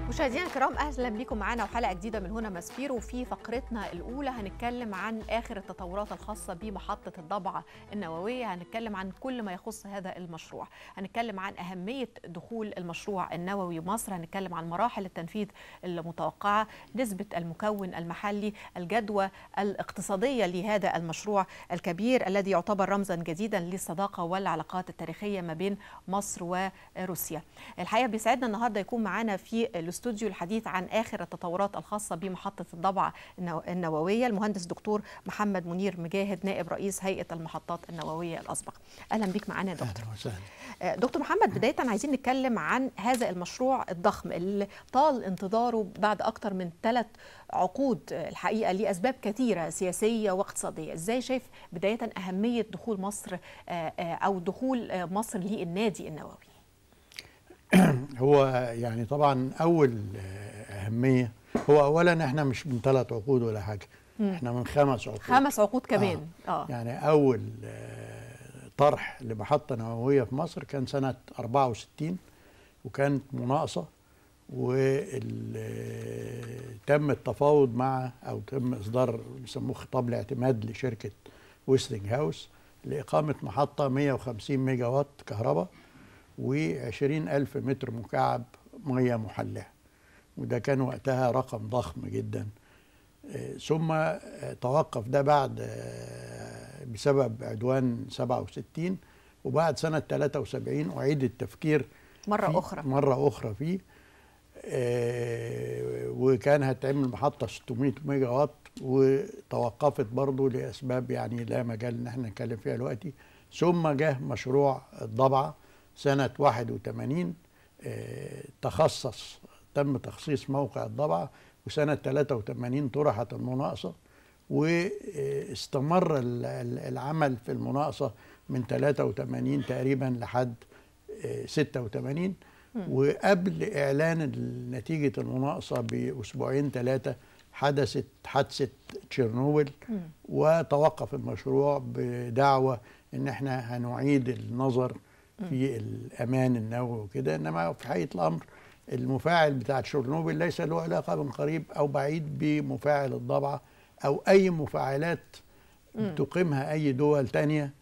مشاهدينا الكرام اهلا بكم معنا وحلقه جديده من هنا مسفير وفي فقرتنا الاولى هنتكلم عن اخر التطورات الخاصه بمحطه الضبعه النوويه هنتكلم عن كل ما يخص هذا المشروع هنتكلم عن اهميه دخول المشروع النووي مصر هنتكلم عن مراحل التنفيذ المتوقعه نسبه المكون المحلي الجدوى الاقتصاديه لهذا المشروع الكبير الذي يعتبر رمزا جديدا للصداقه والعلاقات التاريخيه ما بين مصر وروسيا الحقيقه بيسعدنا النهارده يكون معنا في الاستوديو الحديث عن اخر التطورات الخاصه بمحطه الضبعه النوويه المهندس دكتور محمد منير مجاهد نائب رئيس هيئه المحطات النوويه الاسبق اهلا بك معنا يا دكتور اهلا وسهلا دكتور محمد بدايه عايزين نتكلم عن هذا المشروع الضخم اللي طال انتظاره بعد اكثر من ثلاث عقود الحقيقه لاسباب كثيره سياسيه واقتصاديه ازاي شايف بدايه اهميه دخول مصر او دخول مصر للنادي النووي هو يعني طبعا اول اهميه هو اولا احنا مش من ثلاث عقود ولا حاجه مم. احنا من خمس عقود خمس عقود كمان اه يعني اول آه، طرح لمحطه نوويه في مصر كان سنه 64 وكانت مناقصه وتم التفاوض مع او تم اصدار بيسموه خطاب الاعتماد لشركه ويستنج هاوس لاقامه محطه 150 ميجا وات كهرباء و20 ألف متر مكعب مياه محلاه وده كان وقتها رقم ضخم جدا آه، ثم آه، توقف ده بعد آه، بسبب عدوان 67 وبعد سنة 73 أعيد التفكير مره فيه- اخرى مرة أخرى فيه آه، وكان هتعمل محطة 600 ميجا وات وتوقفت برضه لأسباب يعني لا مجال إن احنا نتكلم فيها دلوقتي ثم جه مشروع الضبعة سنة 81 آه، تخصص تم تخصيص موقع الضبعة وسنة 83 طرحت المناقصة واستمر ال- ال- العمل في المناقصة من 83 تقريبا لحد آه، 86 وقبل إعلان نتيجة المناقصة بأسبوعين ثلاثة حدثت حادثة تشيرنوبل مم. وتوقف المشروع بدعوة ان احنا هنعيد النظر في الامان النووي وكده انما في حقيقه الامر المفاعل بتاع تشيرنوبل ليس له علاقه من قريب او بعيد بمفاعل الضبعه او اي مفاعلات تقيمها اي دول تانية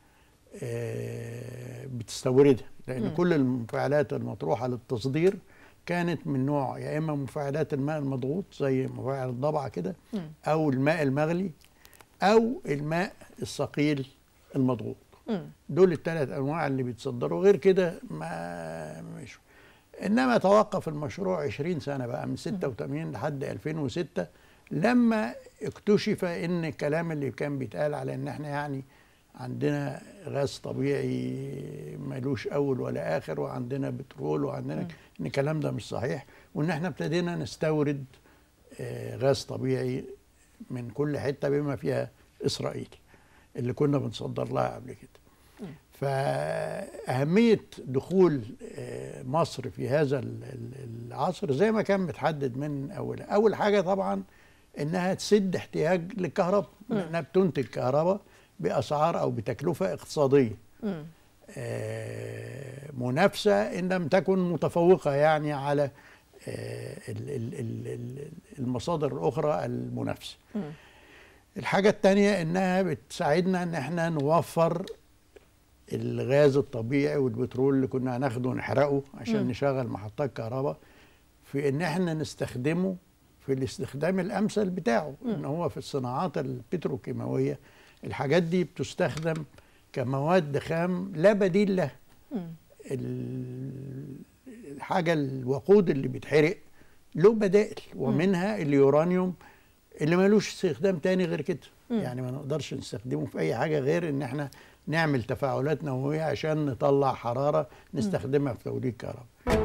آه، بتستوردها لان مم. كل المفاعلات المطروحه للتصدير كانت من نوع يا اما مفاعلات الماء المضغوط زي مفاعل الضبعه كده مم. او الماء المغلي او الماء الثقيل المضغوط مم. دول الثلاث انواع اللي بيتصدروا غير كده ما مش انما توقف المشروع 20 سنه بقى من 86 لحد 2006 لما اكتشف ان الكلام اللي كان بيتقال على ان احنا يعني عندنا غاز طبيعي ملوش اول ولا اخر وعندنا بترول وعندنا ان الكلام ده مش صحيح وان احنا ابتدينا نستورد آه، غاز طبيعي من كل حته بما فيها اسرائيل اللي كنا بنصدر لها قبل كده فأهمية دخول آه، مصر في هذا ال- ال- العصر زي ما كان متحدد من أولها أول حاجة طبعا إنها تسد احتياج للكهرباء لأنها بتنتج كهرباء بأسعار أو بتكلفة اقتصادية مم. آه، منافسة إن لم تكن متفوقة يعني على آه، ال- ال- ال- ال- المصادر الأخرى المنافسة مم. الحاجة التانية إنها بتساعدنا إن إحنا نوفر الغاز الطبيعي والبترول اللي كنا هناخده نحرقه عشان مم. نشغل محطات كهرباء في إن إحنا نستخدمه في الاستخدام الأمثل بتاعه إن هو في الصناعات البتروكيماوية الحاجات دي بتستخدم كمواد خام لا بديل لها مم. ال- الحاجة الوقود اللي بيتحرق له بدائل ومنها اليورانيوم اللي ملوش استخدام تاني غير كده مم. يعني ما نقدرش نستخدمه في اي حاجة غير ان احنا نعمل تفاعلات نووية عشان نطلع حرارة نستخدمها في توليد كهرباء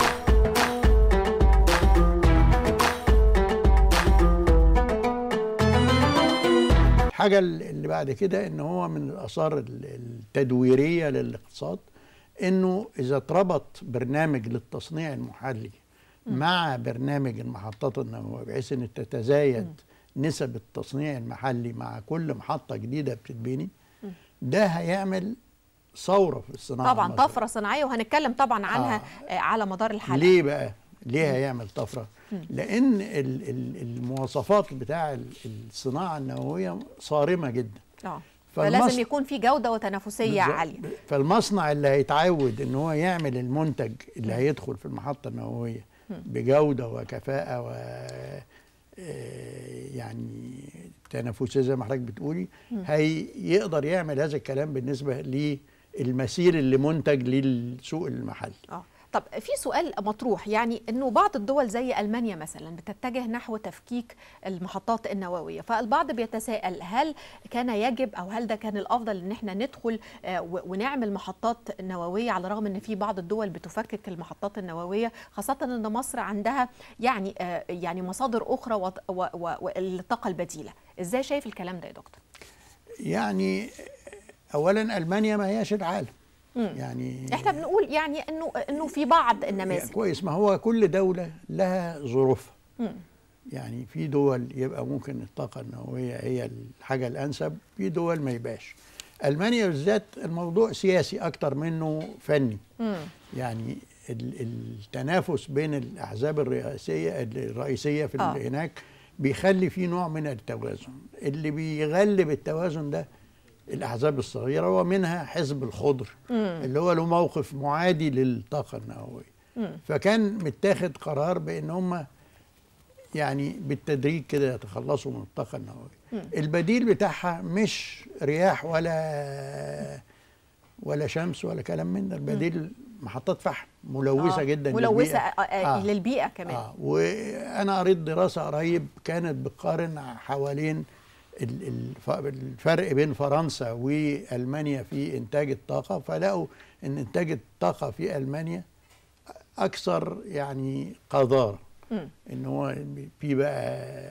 الحاجة اللي بعد كده ان هو من الاثار ال- التدويرية للاقتصاد انه اذا اتربط برنامج للتصنيع المحلي مع برنامج المحطات النووية بحيث ان تتزايد نسب التصنيع المحلي مع كل محطة جديدة بتتبني ده هيعمل ثورة في الصناعة طبعا المصرية. طفره صناعيه وهنتكلم طبعا عنها آه. على مدار الحلقه ليه بقى؟ ليه هيعمل طفره لان ال- ال- المواصفات بتاع ال- الصناعه النوويه صارمه جدا اه فالمص- فلازم يكون في جوده وتنافسيه بالظبط. عاليه فالمصنع اللي هيتعود ان هو يعمل المنتج اللي هيدخل في المحطه النوويه بجوده وكفاءه و آه، يعني تنافسيه زي ما حضرتك بتقولي هيقدر يعمل هذا الكلام بالنسبه للمسير اللي منتج للسوق المحلي اه طب في سؤال مطروح يعني انه بعض الدول زي المانيا مثلا بتتجه نحو تفكيك المحطات النوويه فالبعض بيتساءل هل كان يجب او هل ده كان الافضل ان احنا ندخل آه، و- ونعمل محطات نوويه على الرغم ان في بعض الدول بتفكك المحطات النوويه خاصه ان مصر عندها يعني آه، يعني مصادر اخرى وط- و- و- والطاقه البديله ازاي شايف الكلام ده يا دكتور يعني اولا المانيا ما هياش العالم مم. يعني احنا بنقول يعني انه انه في بعض يعني النماذج كويس ما هو كل دولة لها ظروفها مم. يعني في دول يبقى ممكن الطاقة النووية هي الحاجة الأنسب في دول ما يبقاش ألمانيا بالذات الموضوع سياسي أكتر منه فني مم. يعني ال- التنافس بين الأحزاب الرئاسية الرئيسية في آه. ال- هناك بيخلي في نوع من التوازن اللي بيغلب التوازن ده الأحزاب الصغيرة ومنها حزب الخضر اللي هو له موقف معادي للطاقة النووية مم. فكان متاخد قرار بان هم يعني بالتدريج كده يتخلصوا من الطاقه النوويه البديل بتاعها مش رياح ولا ولا شمس ولا كلام من ده البديل محطات فحم ملوثه آه، جدا ملوثه للبيئة. آه، آه، للبيئه كمان آه وانا قريت دراسه قريب كانت بتقارن حوالين ال- الف- الفرق بين فرنسا والمانيا في انتاج الطاقه فلقوا ان انتاج الطاقه في المانيا اكثر يعني قذاره مم. ان هو في بقى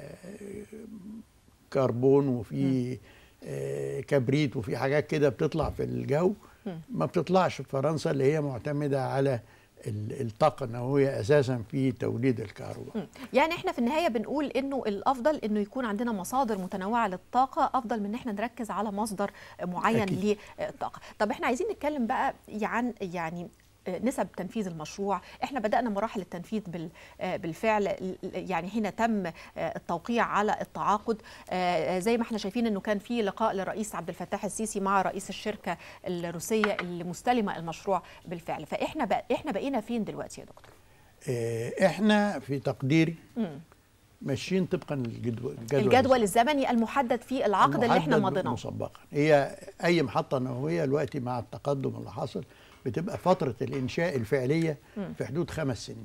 كربون وفي آه، كبريت وفي حاجات كده بتطلع في الجو مم. ما بتطلعش في فرنسا اللي هي معتمده على ال- الطاقه النوويه اساسا في توليد الكهرباء مم. يعني احنا في النهايه بنقول انه الافضل انه يكون عندنا مصادر متنوعه للطاقه افضل من ان احنا نركز على مصدر معين أكيد. للطاقه طب احنا عايزين نتكلم بقى عن يعني نسب تنفيذ المشروع احنا بدأنا مراحل التنفيذ بال- بالفعل يعني حين تم التوقيع على التعاقد زي ما احنا شايفين انه كان في لقاء للرئيس عبد الفتاح السيسي مع رئيس الشركة الروسية اللي مستلمة المشروع بالفعل فاحنا بق احنا بقينا فين دلوقتي يا دكتور آه، احنا في تقديري مم. ماشيين طبقا للجدول الجدول الجدول الزمني المحدد في العقد اللي احنا المحدد مضيناه مسبقا هي اي محطه نوويه دلوقتي مع التقدم اللي حاصل بتبقى فتره الانشاء الفعليه مم. في حدود خمس سنين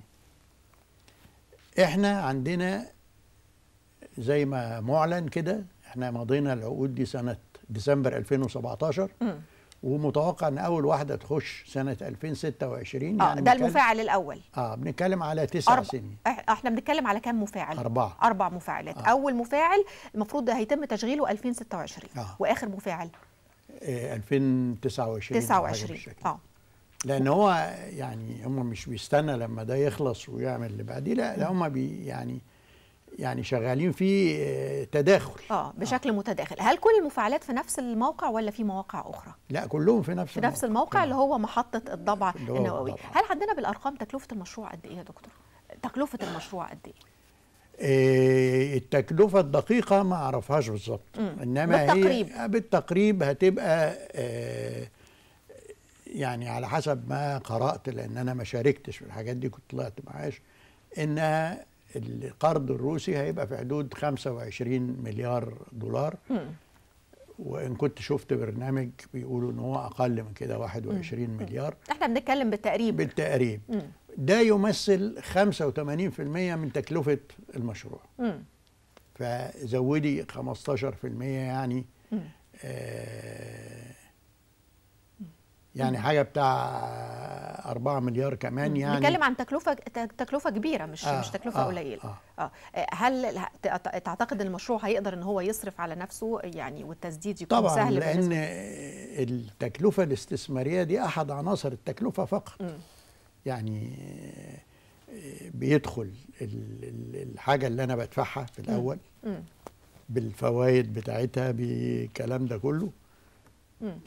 احنا عندنا زي ما معلن كده احنا مضينا العقود دي سنه ديسمبر 2017 مم. ومتوقع ان اول واحده تخش سنه 2026 اه يعني ده بنتكلم- المفاعل الاول اه بنتكلم على تسع أربع سنين إح- احنا بنتكلم على كام مفاعل أربعة. اربع مفاعلات آه. اول مفاعل المفروض هيتم تشغيله 2026 آه. واخر مفاعل آه 2029 أو حاجة 29 بالشكل. اه لان هو يعني هم مش بيستنى لما ده يخلص ويعمل اللي بعديه لا لا هم بي يعني يعني شغالين في آه، تداخل اه بشكل متداخل هل كل المفاعلات في نفس الموقع ولا في مواقع اخرى لا كلهم في نفس في نفس الموقع اللي هو محطة الضبعة اللي هو النووية الضبعة. هل عندنا بالأرقام تكلفة المشروع قد إيه يا دكتور؟ تكلفة المشروع قد إيه؟ آه، التكلفة الدقيقة ما أعرفهاش بالظبط مم. إنما بالتقريب. هي بالتقريب هتبقى آه، يعني على حسب ما قرأت لأن أنا ما شاركتش في الحاجات دي كنت طلعت معاش إنها القرض الروسي هيبقى في حدود 25 مليار دولار مم. وإن كنت شفت برنامج بيقولوا إن هو أقل من كده 21 مليار احنا بنتكلم بالتقريب بالتقريب مم. ده يمثل 85% من تكلفة المشروع مم. فزودي 15% يعني مم. آه يعني حاجه بتاع 4 مليار كمان يعني بنتكلم عن تكلفة ت- تكلفة كبيرة مش آه، مش تكلفة آه، قليلة آه. اه هل ه- ت- تعتقد ان المشروع هيقدر ان هو يصرف على نفسه يعني والتسديد يكون طبعا سهل لان بالنسبة التكلفه الاستثماريه دي احد عناصر التكلفه فقط مم. يعني آه، بيدخل ال- ال- الحاجه اللي انا بدفعها في الاول مم. بالفوائد بتاعتها بالكلام ده كله مم.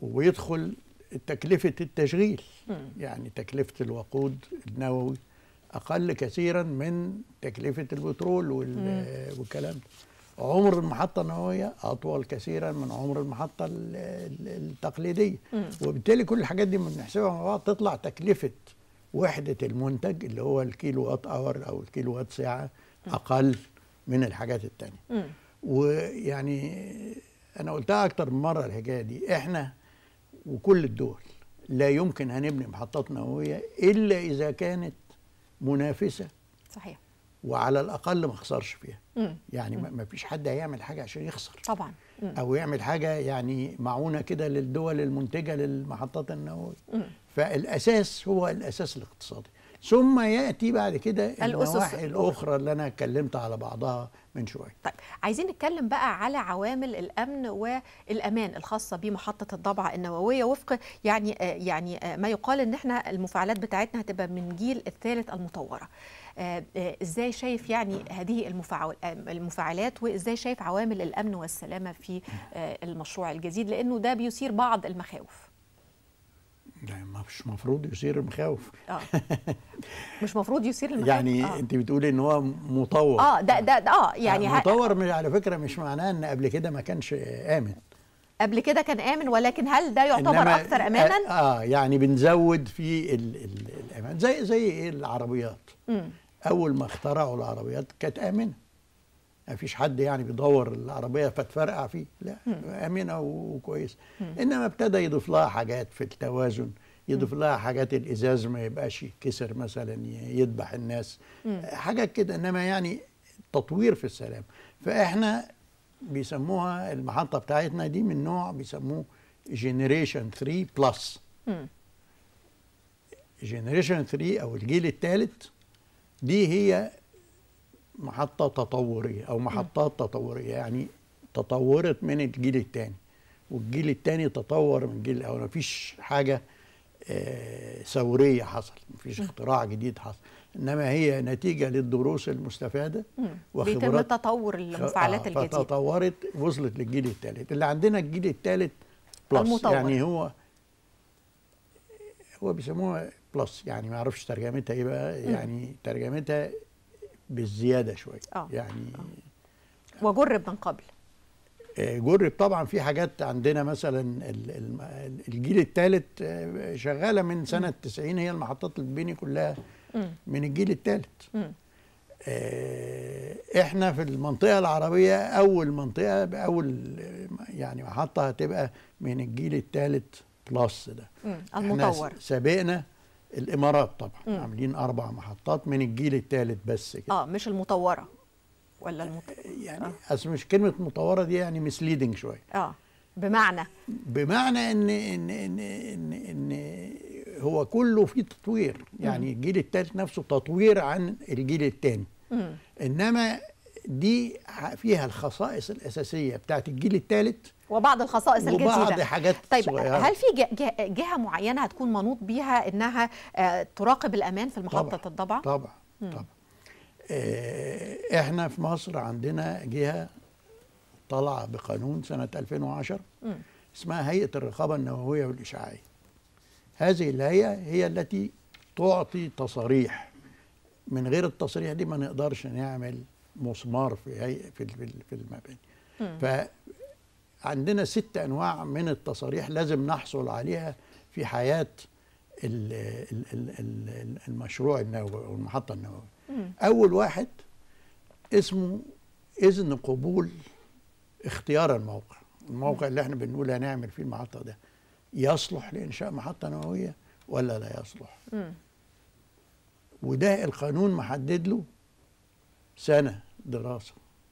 ويدخل تكلفة التشغيل مم. يعني تكلفة الوقود النووي اقل كثيرا من تكلفه البترول وال- والكلام ده عمر المحطه النوويه اطول كثيرا من عمر المحطه ال- ال- التقليديه مم. وبالتالي كل الحاجات دي بنحسبها مع بعض تطلع تكلفه وحده المنتج اللي هو الكيلو وات اور او الكيلو وات ساعه اقل من الحاجات التانية مم. ويعني انا قلتها اكتر من مره الحكايه دي احنا وكل الدول لا يمكن هنبني محطات نوويه الا اذا كانت منافسه صحيح وعلى الاقل ما خسرش فيها مم. يعني ما ما فيش حد هيعمل حاجه عشان يخسر طبعا مم. او يعمل حاجه يعني معونه كده للدول المنتجه للمحطات النوويه مم. فالاساس هو الاساس الاقتصادي ثم ياتي بعد كده الأسس النواحي الأخرى. الاخرى اللي انا اتكلمت على بعضها من شويه طيب عايزين نتكلم بقى على عوامل الامن والامان الخاصه بمحطه الضبعه النوويه وفق يعني آه يعني آه ما يقال ان احنا المفاعلات بتاعتنا هتبقى من جيل الثالث المطوره آه آه ازاي شايف يعني هذه المفاعل آه المفاعلات وازاي شايف عوامل الامن والسلامه في آه المشروع الجديد لانه ده بيثير بعض المخاوف لا ما مش مفروض يثير المخاوف اه مش مفروض يثير المخاوف يعني آه. انت بتقولي ان هو مطور اه ده ده, ده اه يعني ه- مطور مش على فكره مش معناه ان قبل كده ما كانش امن قبل كده كان امن ولكن هل ده يعتبر إنما اكثر امانا؟ اه يعني بنزود في ال ال الامان زي زي ايه العربيات مم. اول ما اخترعوا العربيات كانت امنه ما فيش حد يعني بيدور العربيه فتفرقع فيه لا امنه وكويسه انما ابتدى يضيف لها حاجات في التوازن يضيف لها حاجات الازاز ما يبقاش يتكسر مثلا ي- يذبح الناس حاجات كده انما يعني تطوير في السلام فاحنا بيسموها المحطه بتاعتنا دي من نوع بيسموه جينيريشن 3 بلس مم. جينيريشن 3 او الجيل الثالث دي هي محطة تطورية أو محطات تطورية يعني تطورت من الجيل الثاني والجيل الثاني تطور من الجيل الأول مفيش حاجة آه، ثورية حصل مفيش اختراع جديد حصل إنما هي نتيجة للدروس المستفادة مم. بيتم وخبرات تطور المفاعلات آه، الجديده فتطورت وصلت للجيل الثالث اللي عندنا الجيل الثالث بلس المطور. يعني هو هو بيسموها بلس يعني ما اعرفش ترجمتها ايه بقى يعني ترجمتها بالزياده شويه آه. يعني وجرب من قبل آه، جرب طبعا في حاجات عندنا مثلا ال- ال- الجيل الثالث شغاله من سنه 90 هي المحطات اللي بتبني كلها مم. من الجيل الثالث مم. آه، احنا في المنطقه العربيه اول منطقه باول يعني محطه هتبقى من الجيل الثالث بلس ده مم. احنا المطور س- سابقنا الامارات طبعا مم. عاملين اربع محطات من الجيل الثالث بس كده اه مش المطوره ولا المط... يعني اصل مش كلمه مطوره دي يعني مسليدنج شويه اه بمعنى بمعنى ان ان ان ان, إن هو كله فيه تطوير يعني الجيل الثالث نفسه تطوير عن الجيل الثاني مم. انما دي ح- فيها الخصائص الاساسيه بتاعت الجيل الثالث وبعض الخصائص وبعض الجديده حاجات طيب صغيرة. هل في ج- ج- جهه معينه هتكون منوط بيها انها آه تراقب الامان في محطه طبعاً. الضبعه طبعا طبعا آه، احنا في مصر عندنا جهه طلع بقانون سنه 2010 مم. اسمها هيئه الرقابه النوويه والاشعاعيه هذه الهيئه هي التي تعطي تصاريح من غير التصريح دي ما نقدرش نعمل مسمار في هيئه في ال- في ال- في المباني مم. فعندنا ست انواع من التصاريح لازم نحصل عليها في حياه ال- ال- ال- ال- المشروع النووي او المحطه النوويه مم. اول واحد اسمه اذن قبول اختيار الموقع الموقع اللي احنا بنقول هنعمل فيه المحطه ده يصلح لانشاء محطه نوويه ولا لا يصلح مم. وده القانون محدد له سنه دراسه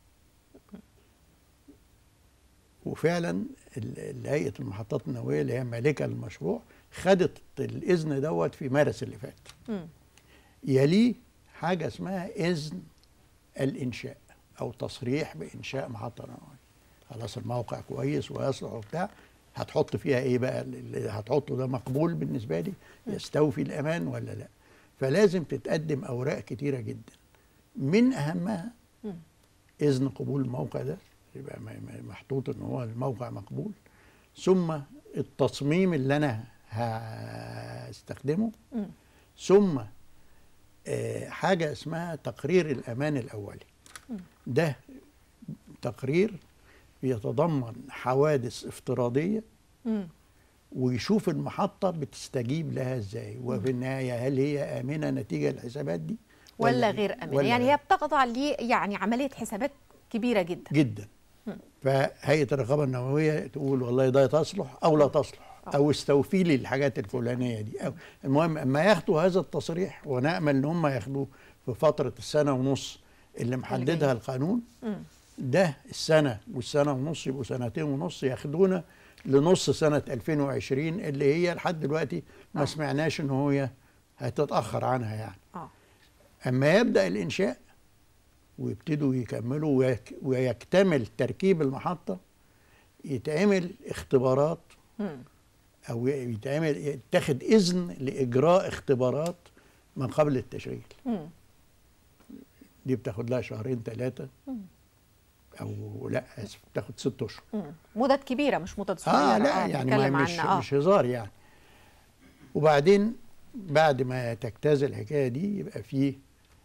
وفعلا ال- ال- هيئه المحطات النوويه اللي هي مالكه للمشروع خدت الاذن دوت في مارس اللي فات مم. يليه حاجه اسمها اذن الانشاء او تصريح بانشاء محطه نوويه خلاص الموقع كويس ويصلح وبتاع هتحط فيها ايه بقى اللي هتحطه ده مقبول بالنسبه لي يستوفي الامان ولا لا فلازم تتقدم اوراق كتيره جدا من اهمها مم. اذن قبول الموقع ده يبقى م- م- محطوط ان هو الموقع مقبول ثم التصميم اللي انا هستخدمه مم. ثم آه، حاجه اسمها تقرير الامان الاولي ده تقرير يتضمن حوادث افتراضيه مم. ويشوف المحطه بتستجيب لها ازاي وفي النهايه هل هي امنه نتيجه الحسابات دي ولا غير امنه ولا يعني غير؟ هي بتخضع ل يعني عمليه حسابات كبيره جدا جدا فهيئه الرقابه النوويه تقول والله ده تصلح او لا تصلح او استوفي لي الحاجات الفلانيه دي أو المهم اما ياخدوا هذا التصريح ونامل ان هم ياخدوه في فتره السنه ونص اللي محددها القانون مم. ده السنه والسنه ونص يبقوا سنتين ونص ياخدونا لنص سنه 2020 اللي هي لحد دلوقتي ما آه. سمعناش ان هي هتتاخر عنها يعني اه اما يبدا الانشاء ويبتدوا يكملوا ويك ويكتمل تركيب المحطه يتعمل اختبارات مم. او يتعمل يتخذ اذن لاجراء اختبارات من قبل التشغيل مم. دي بتاخد لها شهرين ثلاثه مم. او لا اسف بتاخد ست اشهر مم. مدد كبيره مش مدد صغيره اه لا يعني ما بنتكلم مش عنها. مش هزار يعني وبعدين بعد ما تجتاز الحكايه دي يبقى فيه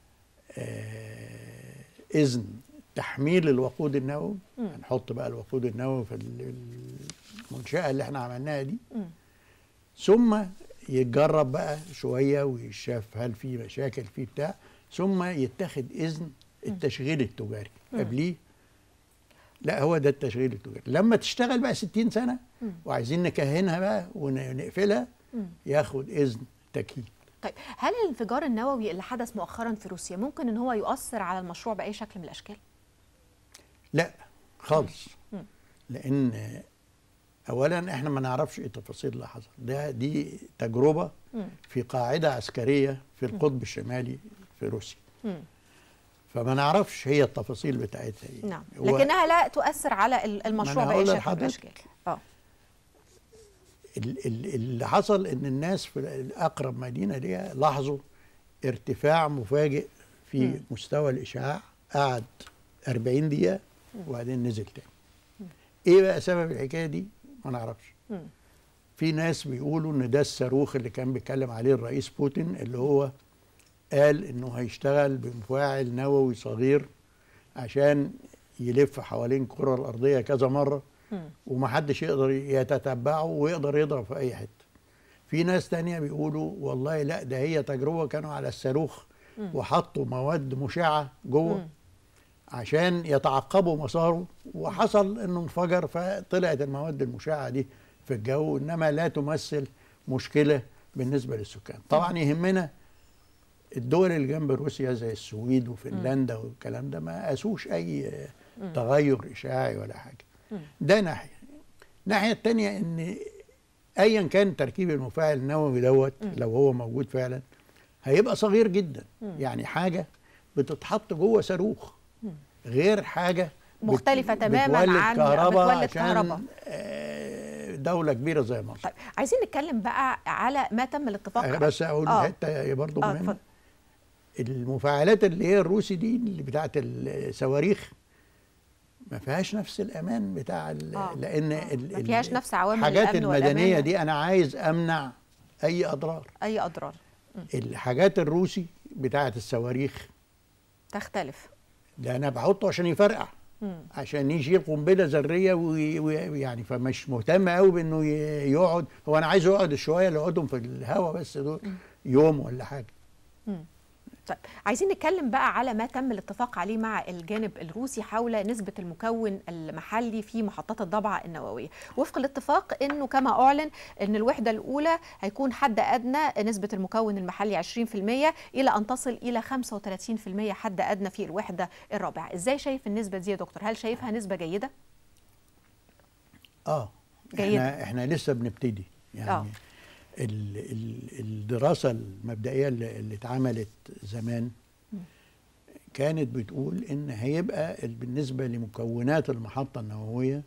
آه اذن تحميل الوقود النووي مم. هنحط بقى الوقود النووي في ال- المنشاه اللي احنا عملناها دي مم. ثم يتجرب بقى شويه ويشاف هل في مشاكل فيه بتاع ثم يتخذ اذن التشغيل التجاري مم. قبليه لا هو ده التشغيل التجاري لما تشتغل بقى 60 سنه مم. وعايزين نكهنها بقى ونقفلها مم. ياخد اذن تكهين طيب هل الانفجار النووي اللي حدث مؤخرا في روسيا ممكن ان هو يؤثر على المشروع باي شكل من الاشكال؟ لا خالص مم. لان اولا احنا ما نعرفش ايه التفاصيل اللي حصل ده دي تجربه مم. في قاعده عسكريه في القطب الشمالي في روسيا مم. فما نعرفش هي التفاصيل بتاعتها ايه نعم هو لكنها لا تؤثر على ال- المشروع أنا باي هقول شكل من لحضرتك. الاشكال اه ال- ال- اللي حصل ان الناس في الاقرب مدينه ليها لاحظوا ارتفاع مفاجئ في مم. مستوى الاشعاع قعد 40 دقيقه وبعدين نزل تاني ايه بقى سبب الحكايه دي ما نعرفش مم. في ناس بيقولوا ان ده الصاروخ اللي كان بيتكلم عليه الرئيس بوتين اللي هو قال انه هيشتغل بمفاعل نووي صغير عشان يلف حوالين الكره الارضيه كذا مره مم. ومحدش يقدر يتتبعه ويقدر يضرب في اي حته في ناس تانية بيقولوا والله لا ده هي تجربه كانوا على الصاروخ مم. وحطوا مواد مشعه جوه مم. عشان يتعقبوا مساره وحصل انه انفجر فطلعت المواد المشعه دي في الجو انما لا تمثل مشكله بالنسبه للسكان طبعا يهمنا الدول اللي جنب روسيا زي السويد وفنلندا والكلام ده ما قاسوش اي تغير اشعاعي ولا حاجه مم. ده ناحيه الناحيه الثانيه ان ايا كان تركيب المفاعل النووي دوت لو هو موجود فعلا هيبقى صغير جدا يعني حاجه بتتحط جوه صاروخ غير حاجه بت- مختلفة تماماً بتولد عن- كهرباء بتولد عشان كهرباء. آه، دوله كبيره زي مصر طيب عايزين نتكلم بقى على ما تم الاتفاق بس اقول آه. حته برضه اه مهمه اتفضل المفاعلات اللي هي الروسي دي اللي بتاعت الصواريخ ما فيهاش نفس الامان بتاع ال- آه، لان آه. ال- ما ال- فيهاش نفس عوامل الحاجات الأمن المدنيه والأمان. دي انا عايز امنع اي اضرار اي اضرار الحاجات الروسي بتاعت الصواريخ تختلف ده انا بحطه عشان يفرقع مم. عشان يشيل قنبله ذريه وي- وي- يعني فمش مهتم قوي بانه ي- يقعد هو انا عايز يقعد الشويه اللي يقعدهم في الهواء بس دول يوم ولا حاجه مم. طيب عايزين نتكلم بقى على ما تم الاتفاق عليه مع الجانب الروسي حول نسبة المكون المحلي في محطات الضبعة النووية وفق الاتفاق انه كما اعلن ان الوحدة الاولى هيكون حد ادنى نسبة المكون المحلي 20% الى ان تصل الى 35% حد ادنى في الوحدة الرابعة ازاي شايف النسبة دي يا دكتور هل شايفها نسبة جيدة اه جيد. احنا احنا لسه بنبتدي يعني آه. ال ال الدراسه المبدئيه اللي, اللي اتعملت زمان كانت بتقول ان هيبقى ال- بالنسبه لمكونات المحطه النوويه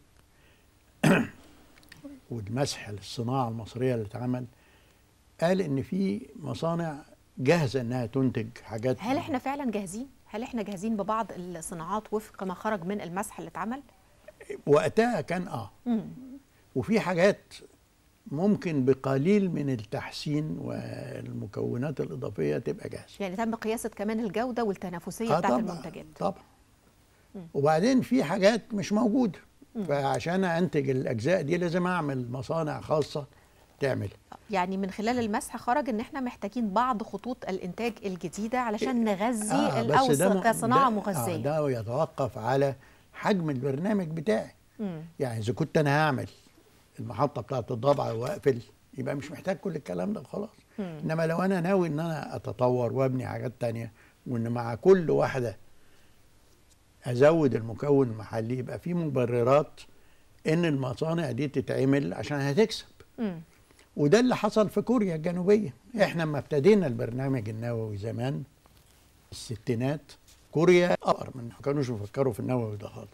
والمسح للصناعه المصريه اللي اتعمل قال ان في مصانع جاهزه انها تنتج حاجات هل احنا فعلا جاهزين هل احنا جاهزين ببعض الصناعات وفق ما خرج من المسح اللي اتعمل وقتها كان اه مم. وفي حاجات ممكن بقليل من التحسين والمكونات الاضافيه تبقى جاهزه يعني تم قياسه كمان الجوده والتنافسيه آه بتاعت طبعا المنتجات طبعا وبعدين في حاجات مش موجوده فعشان انتج الاجزاء دي لازم اعمل مصانع خاصه تعمل يعني من خلال المسح خرج ان احنا محتاجين بعض خطوط الانتاج الجديده علشان نغذي آه او بس ده م- كصناعه ده- مغذيه آه ده يتوقف على حجم البرنامج بتاعي مم. يعني اذا كنت انا هعمل المحطه بتاعت الضبع واقفل يبقى مش محتاج كل الكلام ده وخلاص مم. انما لو انا ناوي ان انا اتطور وابني حاجات تانية وان مع كل واحده ازود المكون المحلي يبقى في مبررات ان المصانع دي تتعمل عشان هتكسب مم. وده اللي حصل في كوريا الجنوبيه احنا لما ابتدينا البرنامج النووي زمان الستينات كوريا اقر من ما كانوش يفكروا في النووي ده خالص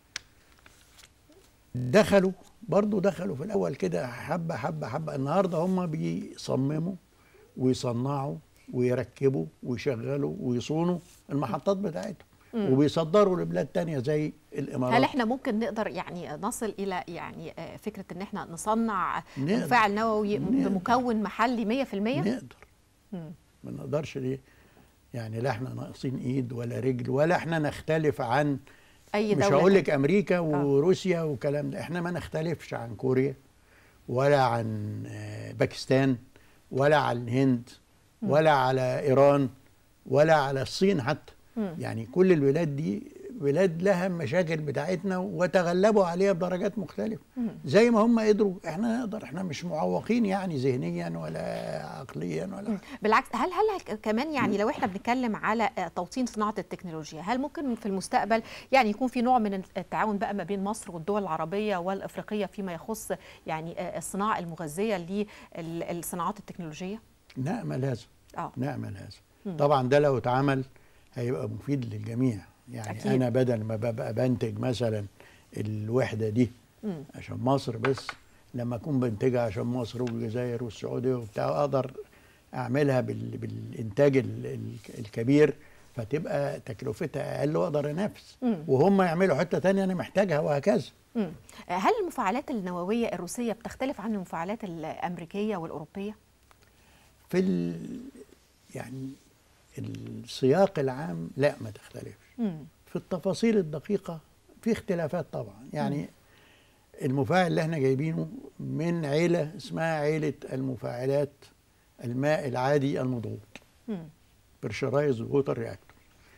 دخلوا برضو دخلوا في الاول كده حبه حبه حبه النهارده هم بيصمموا ويصنعوا ويركبوا ويشغلوا ويصونوا المحطات بتاعتهم وبيصدروا لبلاد تانية زي الامارات هل احنا ممكن نقدر يعني نصل الى يعني آه، فكره ان احنا نصنع نقدر. مفاعل نووي نقدر. بمكون محلي 100% نقدر مم. ما نقدرش ليه يعني لا احنا ناقصين ايد ولا رجل ولا احنا نختلف عن اي مش دوله هقول لك تانية. امريكا وروسيا والكلام ده احنا ما نختلفش عن كوريا ولا عن آه، باكستان ولا عن الهند ولا على ايران ولا على الصين حتى مم. يعني كل البلاد دي بلاد لها مشاكل بتاعتنا وتغلبوا عليها بدرجات مختلفة مم. زي ما هم قدروا احنا نقدر احنا مش معوقين يعني ذهنيا ولا عقليا ولا بالعكس هل هل ك- كمان يعني لو احنا بنتكلم على آه، توطين صناعه التكنولوجيا هل ممكن في المستقبل يعني يكون في نوع من التعاون بقى ما بين مصر والدول العربيه والافريقيه فيما يخص يعني آه، الصناعه المغذيه للصناعات التكنولوجيه؟ نأمل هذا اه نأمل هذا مم. طبعا ده لو اتعمل هيبقى مفيد للجميع يعني أكيد. أكيد. انا بدل ما ببقى بنتج مثلا الوحده دي مم. عشان مصر بس لما اكون بنتجها عشان مصر والجزائر والسعوديه وبتاع اقدر اعملها بال... بالانتاج ال... ال... الكبير فتبقى تكلفتها اقل واقدر انافس مم. وهم يعملوا حته تانية انا محتاجها وهكذا مم. هل المفاعلات النوويه الروسيه بتختلف عن المفاعلات الامريكيه والاوروبيه؟ في ال... يعني السياق العام لا ما تختلفش مم. في التفاصيل الدقيقة في اختلافات طبعا يعني المفاعل اللي احنا جايبينه من عيلة اسمها عيلة المفاعلات الماء العادي المضغوط مم. برشرايز ووتر رياكتور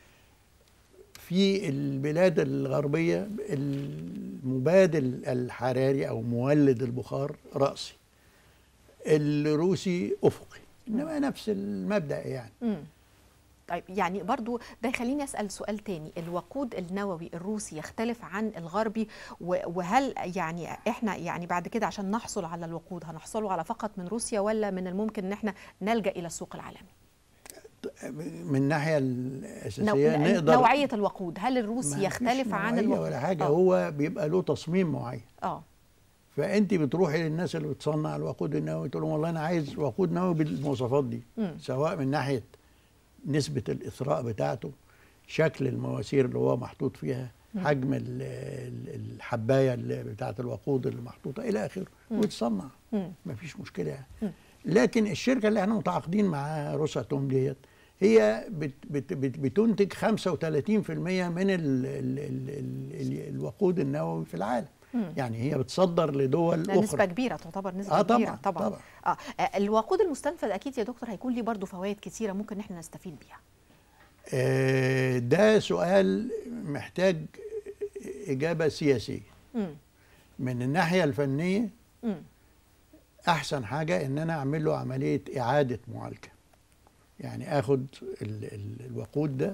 في البلاد الغربية المبادل الحراري أو مولد البخار رأسي الروسي أفقي إنما نفس المبدأ يعني مم. طيب يعني برضو ده يخليني اسال سؤال تاني الوقود النووي الروسي يختلف عن الغربي و- وهل يعني احنا يعني بعد كده عشان نحصل على الوقود هنحصله على فقط من روسيا ولا من الممكن ان احنا نلجا الى السوق العالمي من الناحية نوع الأساسية نقدر نوعيه الوقود هل الروسي ما يختلف فيش عن نوعية الوقود ولا حاجة آه. هو بيبقى له تصميم معين اه فانت بتروحي للناس اللي بتصنع الوقود النووي تقول لهم والله انا عايز وقود نووي بالمواصفات دي مم. سواء من ناحيه نسبه الاثراء بتاعته شكل المواسير اللي هو محطوط فيها حجم ال- ال- الحبايه اللي بتاعه الوقود اللي محطوطه الى اخره وتصنع مم. مفيش مشكله مم. يعني لكن الشركه اللي احنا متعاقدين معاها روساتوم ديت هي بت بت بت بتنتج 35% من ال ال ال ال الوقود النووي في العالم مم. يعني هي بتصدر لدول ده اخرى نسبة كبيرة تعتبر نسبة آه طبعاً، كبيرة طبعا, طبعاً. آه آه، الوقود المستنفذ أكيد يا دكتور هيكون ليه برضو فوائد كتيرة ممكن إن احنا نستفيد بيها آه، ده سؤال محتاج إجابة سياسية مم. من الناحية الفنية مم. أحسن حاجة إن أنا أعمل له عملية إعادة معالجة يعني آخد ال ال الوقود ده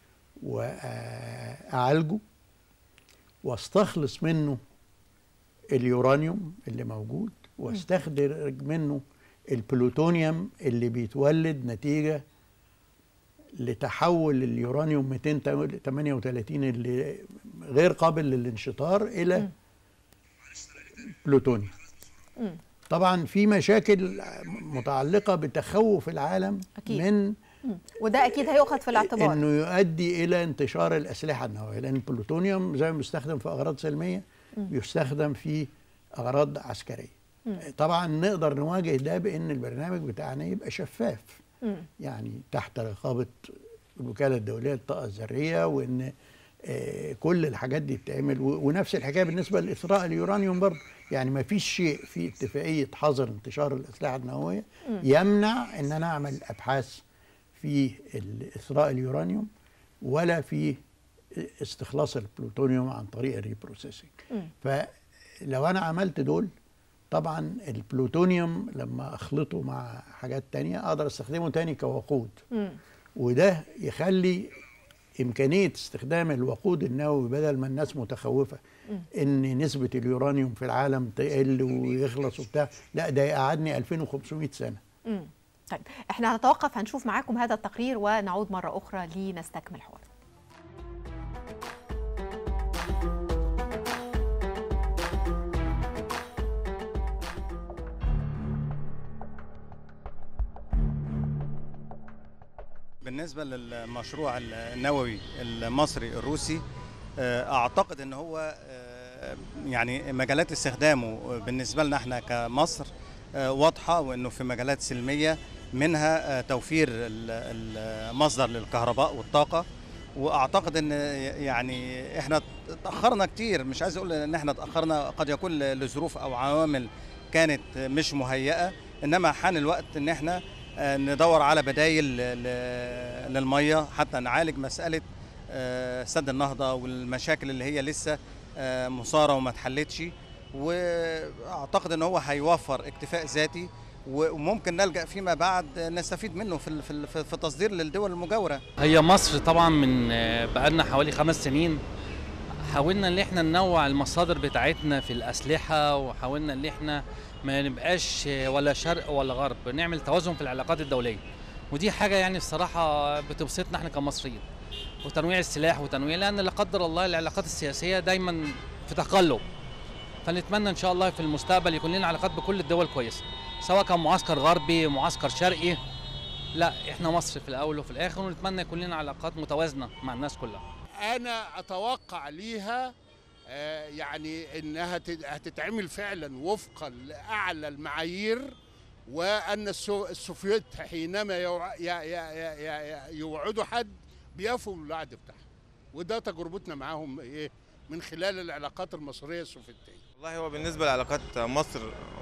وأعالجه واستخلص منه اليورانيوم اللي موجود واستخرج منه البلوتونيوم اللي بيتولد نتيجة لتحول اليورانيوم 238 اللي غير قابل للانشطار إلى مم. بلوتونيوم مم. طبعا في مشاكل متعلقة بتخوف العالم أكيد. من مم. وده أكيد هيؤخذ في الاعتبار انه يؤدي الى انتشار الاسلحه النوويه لان البلوتونيوم زي ما بيستخدم في اغراض سلميه بيستخدم في اغراض عسكريه طبعا نقدر نواجه ده بان البرنامج بتاعنا يبقى شفاف مم. يعني تحت رقابه الوكاله الدوليه للطاقه الذريه وان آه، كل الحاجات دي بتتعمل و- ونفس الحكايه بالنسبه لاثراء اليورانيوم برضه يعني ما فيش شيء في اتفاقيه حظر انتشار الاسلحه النوويه يمنع ان انا اعمل ابحاث في ال- اثراء اليورانيوم ولا في استخلاص البلوتونيوم عن طريق الريبروسيسنج مم. فلو انا عملت دول طبعا البلوتونيوم لما اخلطه مع حاجات تانية اقدر استخدمه تاني كوقود مم. وده يخلي إمكانية استخدام الوقود النووي بدل ما الناس متخوفة إن نسبة اليورانيوم في العالم تقل ويخلص وبتاع لا ده يقعدني 2500 سنة مم. طيب احنا هنتوقف هنشوف معاكم هذا التقرير ونعود مرة أخرى لنستكمل الحوار بالنسبة للمشروع النووي المصري الروسي آه، أعتقد أن هو آه، يعني مجالات استخدامه بالنسبة لنا احنا كمصر آه، واضحة وأنه في مجالات سلمية منها آه، توفير ال- المصدر للكهرباء والطاقة واعتقد ان يعني احنا تاخرنا كتير مش عايز اقول ان احنا تاخرنا قد يكون لظروف او عوامل كانت مش مهيئه انما حان الوقت ان احنا آه، ندور على بدايل ل- للميه حتى نعالج مساله آه، سد النهضه والمشاكل اللي هي لسه آه، مثاره وما اتحلتش واعتقد ان هو هيوفر اكتفاء ذاتي وممكن نلجا فيما بعد نستفيد منه في ال- في ال- في التصدير للدول المجاوره هي مصر طبعا من آه، بقالنا حوالي خمس سنين حاولنا ان احنا ننوع المصادر بتاعتنا في الاسلحه وحاولنا ان احنا ما نبقاش آه، ولا شرق ولا غرب نعمل توازن في العلاقات الدوليه ودي حاجه يعني الصراحه بتبسطنا احنا كمصريين وتنويع السلاح وتنويع لان لا قدر الله العلاقات السياسيه دايما في تقلب فنتمنى ان شاء الله في المستقبل يكون لنا علاقات بكل الدول كويسه سواء كان معسكر غربي معسكر شرقي لا احنا مصر في الاول وفي الاخر ونتمنى يكون لنا علاقات متوازنه مع الناس كلها انا اتوقع ليها آه، يعني انها تت- هتتعمل فعلا وفقا لاعلى المعايير وان السو- السوفيت حينما يوع- ي- ي- ي- ي- يوعدوا حد بيفوا الوعد بتاعهم وده تجربتنا معاهم ايه من خلال العلاقات المصريه السوفيتيه والله هو بالنسبة لعلاقات مصر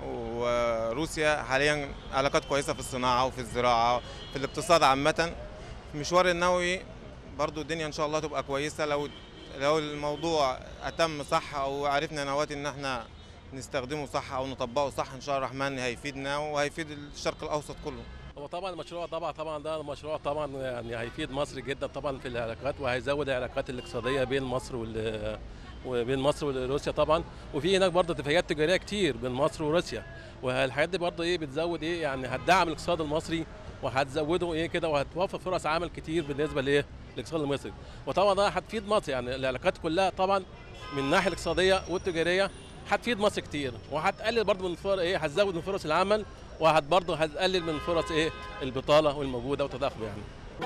وروسيا حاليا علاقات كويسة في الصناعة وفي الزراعة في الاقتصاد عامة في المشوار النووي برضو الدنيا إن شاء الله تبقى كويسة لو لو الموضوع أتم صح أو عرفنا نواتي إن احنا نستخدمه صح أو نطبقه صح إن شاء الله الرحمن هيفيدنا وهيفيد الشرق الأوسط كله هو طبعا المشروع طبعا طبعا ده مشروع طبعا يعني هيفيد مصر جدا طبعا في العلاقات وهيزود العلاقات الاقتصاديه بين مصر وال وبين مصر وروسيا طبعا وفي هناك برضه اتفاقيات تجاريه كتير بين مصر وروسيا والحاجات دي برضه ايه بتزود ايه يعني هتدعم الاقتصاد المصري وهتزوده ايه كده وهتوفر فرص عمل كتير بالنسبه لايه للاقتصاد المصري وطبعا ده هتفيد مصر يعني العلاقات كلها طبعا من الناحيه الاقتصاديه والتجاريه هتفيد مصر كتير وهتقلل برضه من فرص ايه هتزود من فرص العمل وهت برضه هتقلل من فرص ايه البطاله والموجوده والتضخم يعني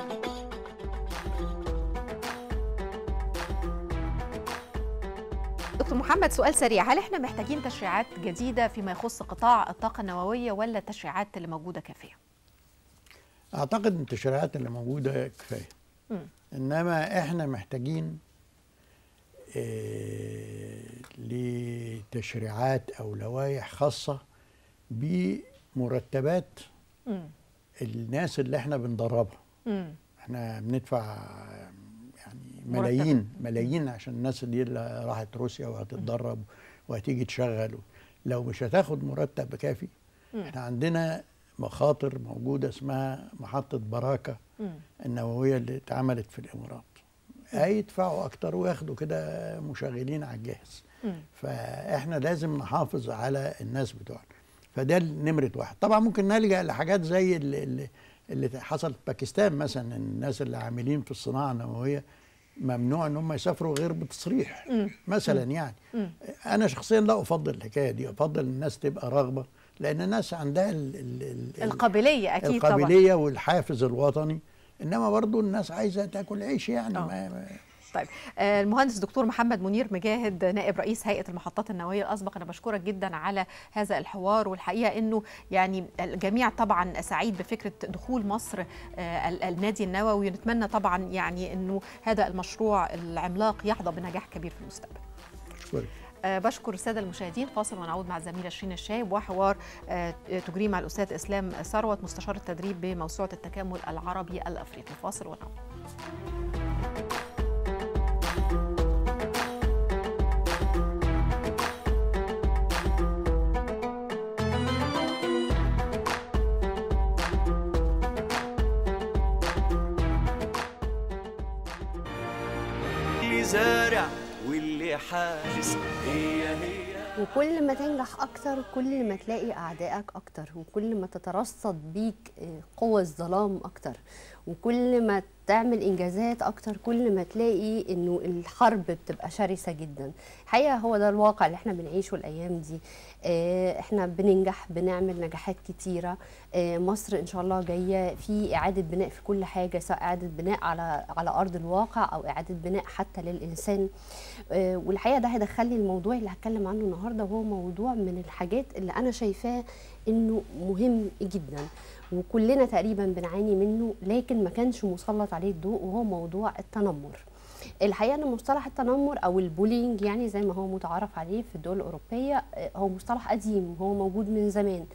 دكتور محمد سؤال سريع هل احنا محتاجين تشريعات جديدة فيما يخص قطاع الطاقة النووية ولا التشريعات اللي موجودة كافية؟ أعتقد إن التشريعات اللي موجودة كفاية مم. إنما إحنا محتاجين آه، لتشريعات أو لوائح خاصة بمرتبات مم. الناس اللي إحنا بندربها مم. احنا بندفع يعني مرتب. ملايين ملايين عشان الناس دي اللي راحت روسيا وهتتدرب وهتيجي تشغل لو مش هتاخد مرتب كافي مم. احنا عندنا مخاطر موجوده اسمها محطه براكه مم. النوويه اللي اتعملت في الامارات هيدفعوا اكتر وياخدوا كده مشغلين على الجهاز مم. فاحنا لازم نحافظ على الناس بتوعنا فده نمرة واحد طبعا ممكن نلجأ لحاجات زي اللي, اللي, اللي حصلت في باكستان مثلا الناس اللي عاملين في الصناعة النووية ممنوع ان هم يسافروا غير بتصريح مم. مثلا يعني مم. انا شخصيا لا افضل الحكايه دي افضل الناس تبقى راغبه لان الناس عندها ال ال ال القابلية أكيد طبعا القابليه والحافز الوطني انما برضو الناس عايزه تاكل عيش يعني آه. ما ما- طيب آه، المهندس دكتور محمد منير مجاهد نائب رئيس هيئه المحطات النوويه الاسبق انا بشكرك جدا على هذا الحوار والحقيقه انه يعني الجميع طبعا سعيد بفكره دخول مصر آه، ال- النادي النووي ونتمنى طبعا يعني انه هذا المشروع العملاق يحظى بنجاح كبير في المستقبل شكرا. آه، بشكر الساده المشاهدين فاصل ونعود مع الزميله شيرين الشايب وحوار آه، تجريه مع الاستاذ اسلام ثروت مستشار التدريب بموسوعه التكامل العربي الافريقي فاصل ونعود اللي زارع واللي حارس هي هي وكل ما تنجح اكتر كل ما تلاقي اعدائك اكتر وكل ما تترصد بيك آه، قوى الظلام اكتر وكل ما تعمل انجازات اكتر كل ما تلاقي انه الحرب بتبقى شرسه جدا الحقيقه هو ده الواقع اللي احنا بنعيشه الايام دي آه، احنا بننجح بنعمل نجاحات كتيره آه، مصر ان شاء الله جايه في اعاده بناء في كل حاجه سواء اعاده بناء على على ارض الواقع او اعاده بناء حتى للانسان آه، والحقيقه ده هيدخلني الموضوع اللي هتكلم عنه النهارده وهو موضوع من الحاجات اللي انا شايفاه انه مهم جدا وكلنا تقريبا بنعاني منه لكن ما كانش مسلط عليه الضوء وهو موضوع التنمر الحقيقه ان مصطلح التنمر او البولينج يعني زي ما هو متعارف عليه في الدول الاوروبيه آه، هو مصطلح قديم هو موجود من زمان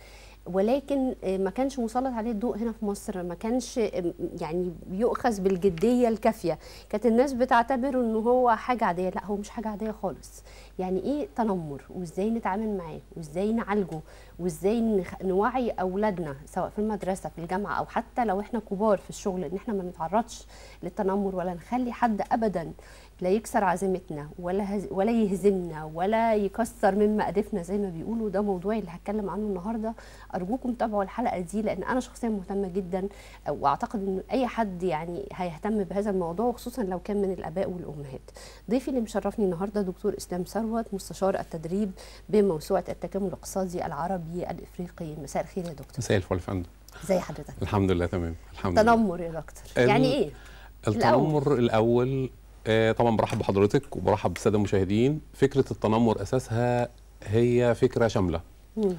ولكن آه، ما كانش مسلط عليه الضوء هنا في مصر ما كانش آه، يعني يؤخذ بالجديه الكافيه كانت الناس بتعتبره انه هو حاجه عاديه لا هو مش حاجه عاديه خالص يعني ايه تنمر وازاي نتعامل معاه وازاي نعالجه وازاي نخ- نوعي اولادنا سواء في المدرسه في الجامعه او حتى لو احنا كبار في الشغل ان احنا ما نتعرضش للتنمر ولا نخلي حد ابدا لا يكسر عزيمتنا ولا هز ولا يهزمنا ولا يكسر من مقادفنا زي ما بيقولوا ده موضوعي اللي هتكلم عنه النهارده ارجوكم تابعوا الحلقه دي لان انا شخصيا مهتمه جدا واعتقد ان اي حد يعني هيهتم بهذا الموضوع وخصوصا لو كان من الاباء والامهات ضيفي اللي مشرفني النهارده دكتور اسلام ثروت مستشار التدريب بموسوعه التكامل الاقتصادي العربي الافريقي مساء الخير يا دكتور مساء الفل يا فندم ازي حضرتك الحمد لله تمام الحمد لله تنمر يا دكتور ال- يعني ايه التنمر الاول آه، طبعا برحب بحضرتك وبرحب بالساده المشاهدين فكره التنمر اساسها هي فكره شامله مم.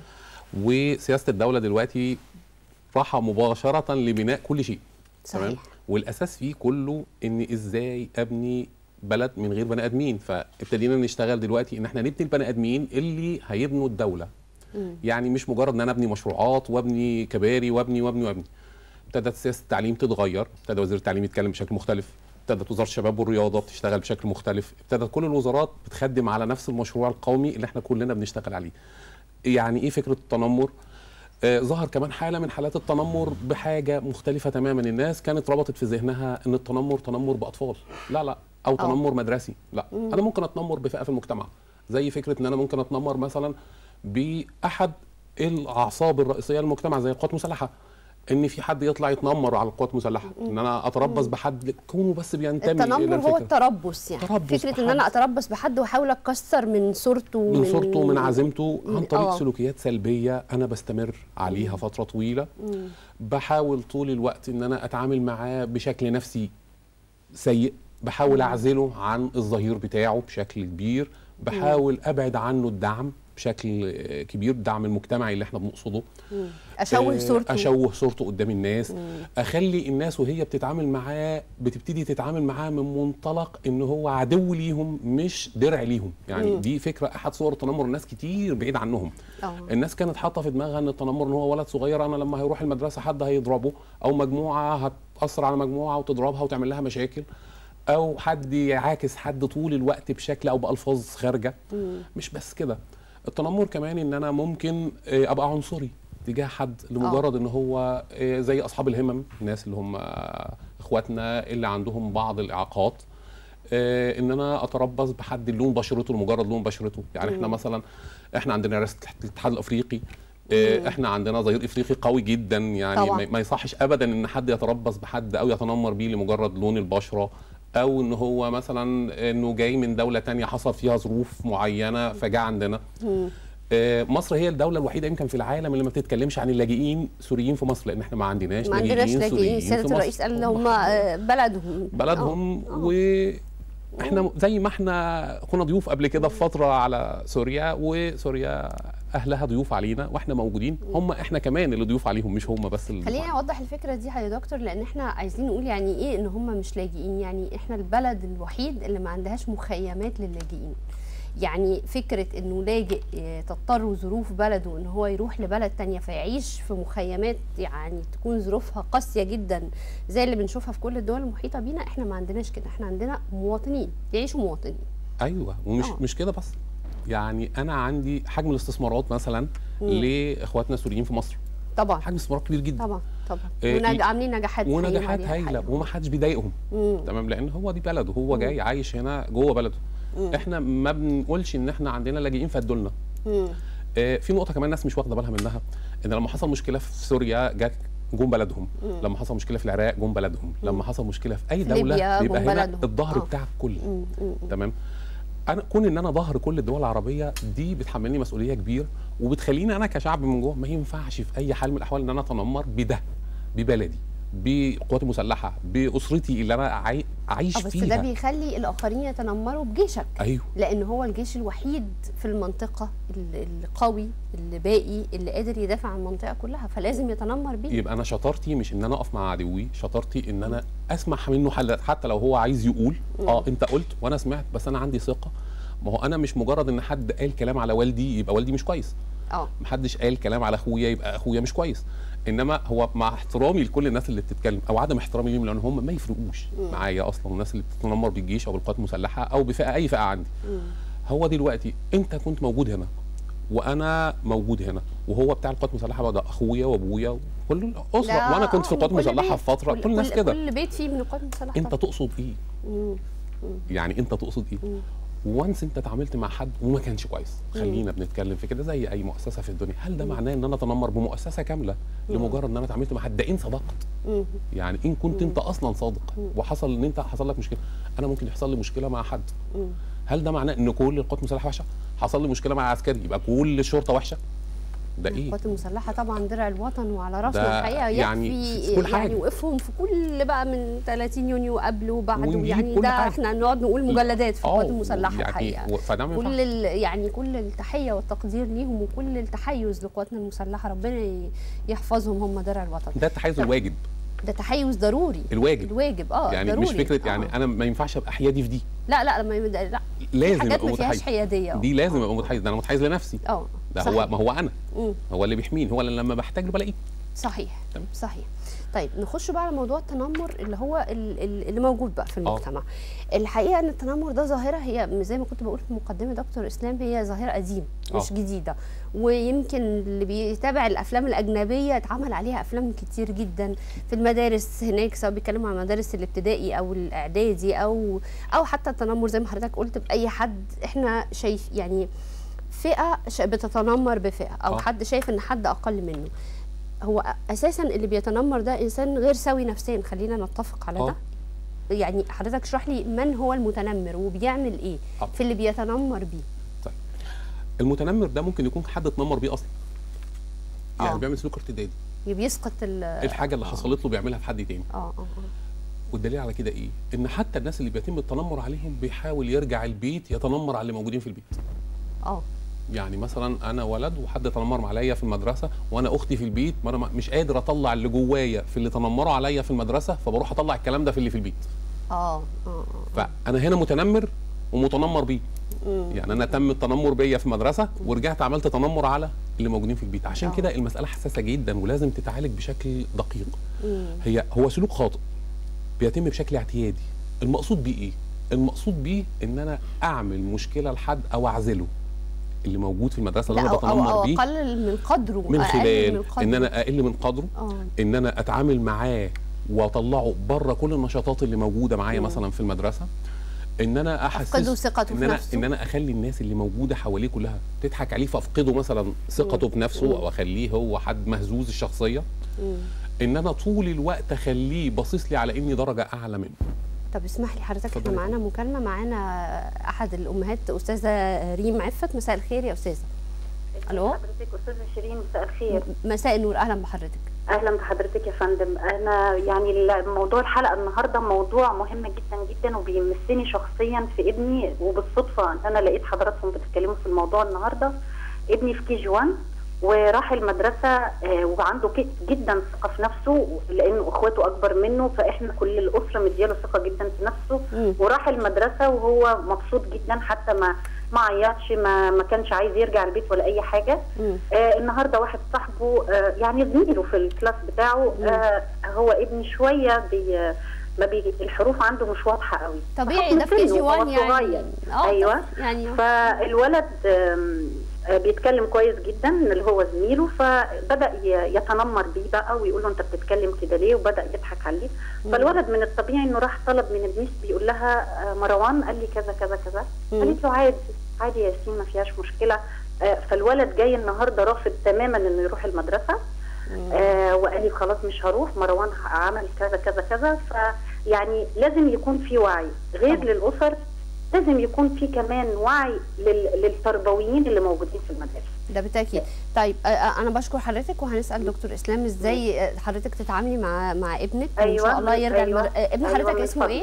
وسياسه الدوله دلوقتي راحه مباشره لبناء كل شيء تمام صحيح والاساس فيه كله ان ازاي ابني بلد من غير بني ادمين فابتدينا نشتغل دلوقتي ان احنا نبني البني ادمين اللي هيبنوا الدوله مم. يعني مش مجرد ان انا ابني مشروعات وابني كباري وابني وابني وابني ابتدت سياسه التعليم تتغير ابتدى وزير التعليم يتكلم بشكل مختلف ابتدت وزاره الشباب والرياضه بتشتغل بشكل مختلف ابتدت كل الوزارات بتخدم على نفس المشروع القومي اللي احنا كلنا بنشتغل عليه يعني ايه فكره التنمر آه ظهر كمان حاله من حالات التنمر بحاجه مختلفه تماما الناس كانت ربطت في ذهنها ان التنمر تنمر باطفال لا لا او أه. تنمر مدرسي لا مم. انا ممكن اتنمر بفئه في المجتمع زي فكره ان انا ممكن اتنمر مثلا باحد الاعصاب الرئيسيه للمجتمع زي القوات المسلحه ان في حد يطلع يتنمر على القوات المسلحه ان انا اتربص بحد كونه بس بينتمي الى التنمر هو الفكره التربص يعني تربص فكره ان بحد. انا اتربص بحد واحاول اكسر من صورته من صورته من عزيمته عن من- طريق آه. سلوكيات سلبيه انا بستمر عليها فتره طويله مم. بحاول طول الوقت ان انا اتعامل معاه بشكل نفسي سيء بحاول اعزله عن الظهير بتاعه بشكل كبير بحاول ابعد عنه الدعم بشكل آه، كبير الدعم المجتمعي اللي احنا بنقصده مم. اشوه آه، صورته اشوه صورته قدام الناس مم. اخلي الناس وهي بتتعامل معاه بتبتدي تتعامل معاه من منطلق ان هو عدو ليهم مش درع ليهم يعني مم. دي فكره احد صور التنمر الناس كتير بعيد عنهم اه الناس كانت حاطه في دماغها ان التنمر ان هو ولد صغير انا لما هيروح المدرسه حد هيضربه او مجموعه هتاثر على مجموعه وتضربها وتعمل لها مشاكل او حد يعاكس حد طول الوقت بشكل او بالفاظ خارجه مم. مش بس كده التنمر كمان ان انا ممكن آه، ابقى عنصري تجاه حد لمجرد ان هو آه، زي اصحاب الهمم الناس اللي هم آه، اخواتنا اللي عندهم بعض الاعاقات آه، ان انا اتربص بحد لون بشرته لمجرد لون بشرته يعني احنا مم. مثلا احنا عندنا رئاسه الاتحاد الافريقي آه، مم. احنا عندنا ظهير افريقي قوي جدا يعني طبعاً. ما- ما يصحش ابدا ان حد يتربص بحد او يتنمر بيه لمجرد لون البشره او ان هو مثلا انه جاي من دوله تانية حصل فيها ظروف معينه فجاء عندنا مم. آه، مصر هي الدولة الوحيدة يمكن في العالم اللي ما بتتكلمش عن اللاجئين سوريين في مصر لأن احنا ما عندناش ما عندناش لاجئين سوريين سياده في مصر. الرئيس قال ان هم آه، بلدهم بلدهم آه. و احنا زي ما احنا كنا ضيوف قبل كده في فتره على سوريا وسوريا اهلها ضيوف علينا واحنا موجودين هم احنا كمان اللي ضيوف عليهم مش هم بس اللي ضيوف خليني اوضح الفكره دي يا دكتور لان احنا عايزين نقول يعني ايه ان هم مش لاجئين يعني احنا البلد الوحيد اللي ما عندهاش مخيمات للاجئين يعني فكرة انه لاجئ آه، تضطر ظروف بلده ان هو يروح لبلد تانية فيعيش في مخيمات يعني تكون ظروفها قاسية جدا زي اللي بنشوفها في كل الدول المحيطة بينا احنا ما عندناش كده احنا عندنا مواطنين يعيشوا مواطنين ايوه ومش آه. مش كده بس يعني انا عندي حجم الاستثمارات مثلا لاخواتنا السوريين في مصر طبعا حجم استثمارات كبير جدا طبعا طبعا إيه، ونج... عاملين نجاحات حقيقية ونجاحات عليها هايله حقيقة. وما حدش بيضايقهم مم. تمام لان هو دي بلده هو جاي عايش هنا جوه بلده مم. احنا ما بنقولش ان احنا عندنا لاجئين فادولنا مم. آه، في نقطه كمان الناس مش واخده بالها منها ان لما حصل مشكله في سوريا جت جم بلدهم مم. لما حصل مشكله في العراق جم بلدهم لما حصل مشكله في اي في دوله ليبيا بيبقى جم هنا بلدهم. الظهر آه. بتاع الكل مم. مم. تمام انا كون ان انا ظهر كل الدول العربيه دي بتحملني مسؤوليه كبيره وبتخليني انا كشعب من جوه ما ينفعش في اي حال من الاحوال ان انا اتنمر بده ببلدي بقواتي المسلحه باسرتي اللي انا عاي... اعيش اه بس فيها ده بيخلي الاخرين يتنمروا بجيشك ايوه لان هو الجيش الوحيد في المنطقه ال- القوي اللي باقي اللي قادر يدافع عن المنطقه كلها فلازم يتنمر بيه يبقى انا شطارتي مش ان انا اقف مع عدوي شطارتي ان انا اسمع منه حل حتى لو هو عايز يقول اه انت قلت وانا سمعت بس انا عندي ثقه ما هو انا مش مجرد ان حد قال كلام على والدي يبقى والدي مش كويس اه محدش قال كلام على اخويا يبقى اخويا مش كويس انما هو مع احترامي لكل الناس اللي بتتكلم او عدم احترامي ليهم لان هم ما يفرقوش معايا اصلا الناس اللي بتتنمر بالجيش او بالقوات المسلحه او بفئه اي فئه عندي هو دلوقتي انت كنت موجود هنا وانا موجود هنا وهو بتاع القوات المسلحه بقى ده اخويا وابويا وكل الاسره لا، وانا كنت في آه، القوات وكل المسلحه بيت- في فتره كل الناس كده كل بيت فيه من القوات المسلحه انت طبعاً. تقصد ايه مم. يعني انت تقصد ايه وانس انت اتعاملت مع حد وما كانش كويس خلينا بنتكلم في كده زي اي مؤسسه في الدنيا هل ده معناه ان انا اتنمر بمؤسسه كامله لمجرد ان انا اتعاملت مع حد ده ان صدقت مم. يعني ان كنت انت اصلا صادق وحصل ان انت حصل لك مشكله انا ممكن يحصل لي مشكله مع حد مم. هل ده معناه ان كل القوات المسلحه وحشه حصل لي مشكله مع عسكري يبقى كل الشرطه وحشه ده ايه القوات المسلحه طبعا درع الوطن وعلى راسنا ده الحقيقه يعني يكفي في كل حاجة. يعني وقفهم في كل بقى من 30 يونيو قبله وبعده ونجيب يعني كل ده حاجة. احنا نقعد نقول مجلدات في القوات آه، المسلحه يعني الحقيقه و- فده ما كل ينفعش. ال- يعني كل التحيه والتقدير ليهم وكل التحيز لقواتنا المسلحه ربنا ي- يحفظهم هم درع الوطن ده التحيز الواجب ده تحيز ضروري الواجب الواجب اه يعني ضروري. مش فكره يعني آه. انا ما ينفعش ابقى حيادي في دي لا لا لما يبدا لا لازم حاجات ابقى ما فيهاش متحيز حياديه آه. دي لازم ابقى متحيز ده انا متحيز لنفسي اه ده صحيح. هو ما هو انا مم. هو اللي بيحميني هو اللي لما بحتاج له بلاقيه صحيح تمام. صحيح طيب نخش بقى على موضوع التنمر اللي هو ال- ال- اللي موجود بقى في المجتمع الحقيقه ان التنمر ده ظاهره هي زي ما كنت بقول في مقدمه دكتور اسلام هي ظاهره قديمه مش آه. جديده ويمكن اللي بيتابع الافلام الاجنبيه اتعمل عليها افلام كتير جدا في المدارس هناك سواء بيتكلموا عن المدارس الابتدائي او الاعدادي او او حتى التنمر زي ما حضرتك قلت باي حد احنا شايف يعني فئه ش- بتتنمر بفئه او آه. حد شايف ان حد اقل منه هو اساسا اللي بيتنمر ده انسان غير سوي نفسيا خلينا نتفق على آه. ده يعني حضرتك اشرح لي من هو المتنمر وبيعمل ايه آه. في اللي بيتنمر بيه المتنمر ده ممكن يكون حد اتنمر بيه اصلا يعني آه. بيعمل سلوك ارتدادي بيسقط ال الحاجه اللي حصلت له بيعملها في حد تاني اه اه اه والدليل على كده ايه ان حتى الناس اللي بيتم التنمر عليهم بيحاول يرجع البيت يتنمر على اللي موجودين في البيت اه يعني مثلا انا ولد وحد تنمر عليا في المدرسه وانا اختي في البيت ما انا ما- مش قادر اطلع اللي جوايا في اللي تنمروا عليا في المدرسه فبروح اطلع الكلام ده في اللي في البيت اه اه اه فانا هنا متنمر ومتنمر بيه مم. يعني انا تم التنمر بيا في مدرسه ورجعت عملت تنمر على اللي موجودين في البيت عشان آه. كده المساله حساسه جدا ولازم تتعالج بشكل دقيق مم. هي هو سلوك خاطئ بيتم بشكل اعتيادي المقصود بيه ايه المقصود بيه ان انا اعمل مشكله لحد او اعزله اللي موجود في المدرسه اللي لا انا او او, بتنمر أو بيه اقلل من قدره من أقل خلال من قدره. ان انا اقل من قدره اه ان انا اتعامل معاه واطلعه بره كل النشاطات اللي موجوده معايا مم. مثلا في المدرسه ان انا احسس أفقده ثقته ان في انا نفسه. ان انا اخلي الناس اللي موجوده حواليه كلها تضحك عليه فافقده مثلا ثقته مم. بنفسه مم. او اخليه هو حد مهزوز الشخصيه مم. ان انا طول الوقت اخليه باصص لي على اني درجه اعلى منه طب اسمح لي حضرتك احنا اتفضلي. معانا مكالمه معانا احد الامهات استاذه ريم عفت مساء الخير يا استاذه الو حضرتك استاذه شيرين مساء الخير مساء النور اهلا بحضرتك اهلا بحضرتك يا فندم انا يعني موضوع الحلقه النهارده موضوع مهم جدا جدا وبيمسني شخصيا في ابني وبالصدفه ان انا لقيت حضراتكم بتتكلموا في الموضوع النهارده ابني في كي جي 1 وراح المدرسه آه، وعنده ك- جدا ثقه في نفسه لانه اخواته اكبر منه فاحنا كل الاسره مدياله ثقه جدا في نفسه مم. وراح المدرسه وهو مبسوط جدا حتى ما ما عيطش ما ما كانش عايز يرجع البيت ولا اي حاجه مم. آه النهارده واحد صاحبه آه يعني زميله في الكلاس بتاعه آه هو ابني شويه بي ما بي الحروف عنده مش واضحه قوي طبيعي بحكم ده في كي جي سنه، 1 هو يعني صغير. اه ايوه طب- يعني فالولد آم، آه، بيتكلم كويس جدا اللي هو زميله فبدا ي- يتنمر بيه بقى ويقول له انت بتتكلم كده ليه وبدا يضحك عليه مم. فالولد من الطبيعي انه راح طلب من الميس بيقول لها آه، مروان قال لي كذا كذا كذا مم. قالت له عادي عادي يا ياسين ما فيهاش مشكله آه، فالولد جاي النهارده رافض تماما انه يروح المدرسه آه وقال لي خلاص مش هروح مروان عمل كذا كذا كذا فيعني لازم يكون في وعي غير طبعا. للاسر لازم يكون في كمان وعي لل- للتربويين اللي موجودين في المدارس ده بالتاكيد طيب آه، آه، انا بشكر حضرتك وهنسال دكتور اسلام ازاي آه، حضرتك تتعاملي مع مع ابنك وان أيوة، شاء الله يرجع أيوة، المدر... آه، ابن أيوة، حضرتك من اسمه فضلك. ايه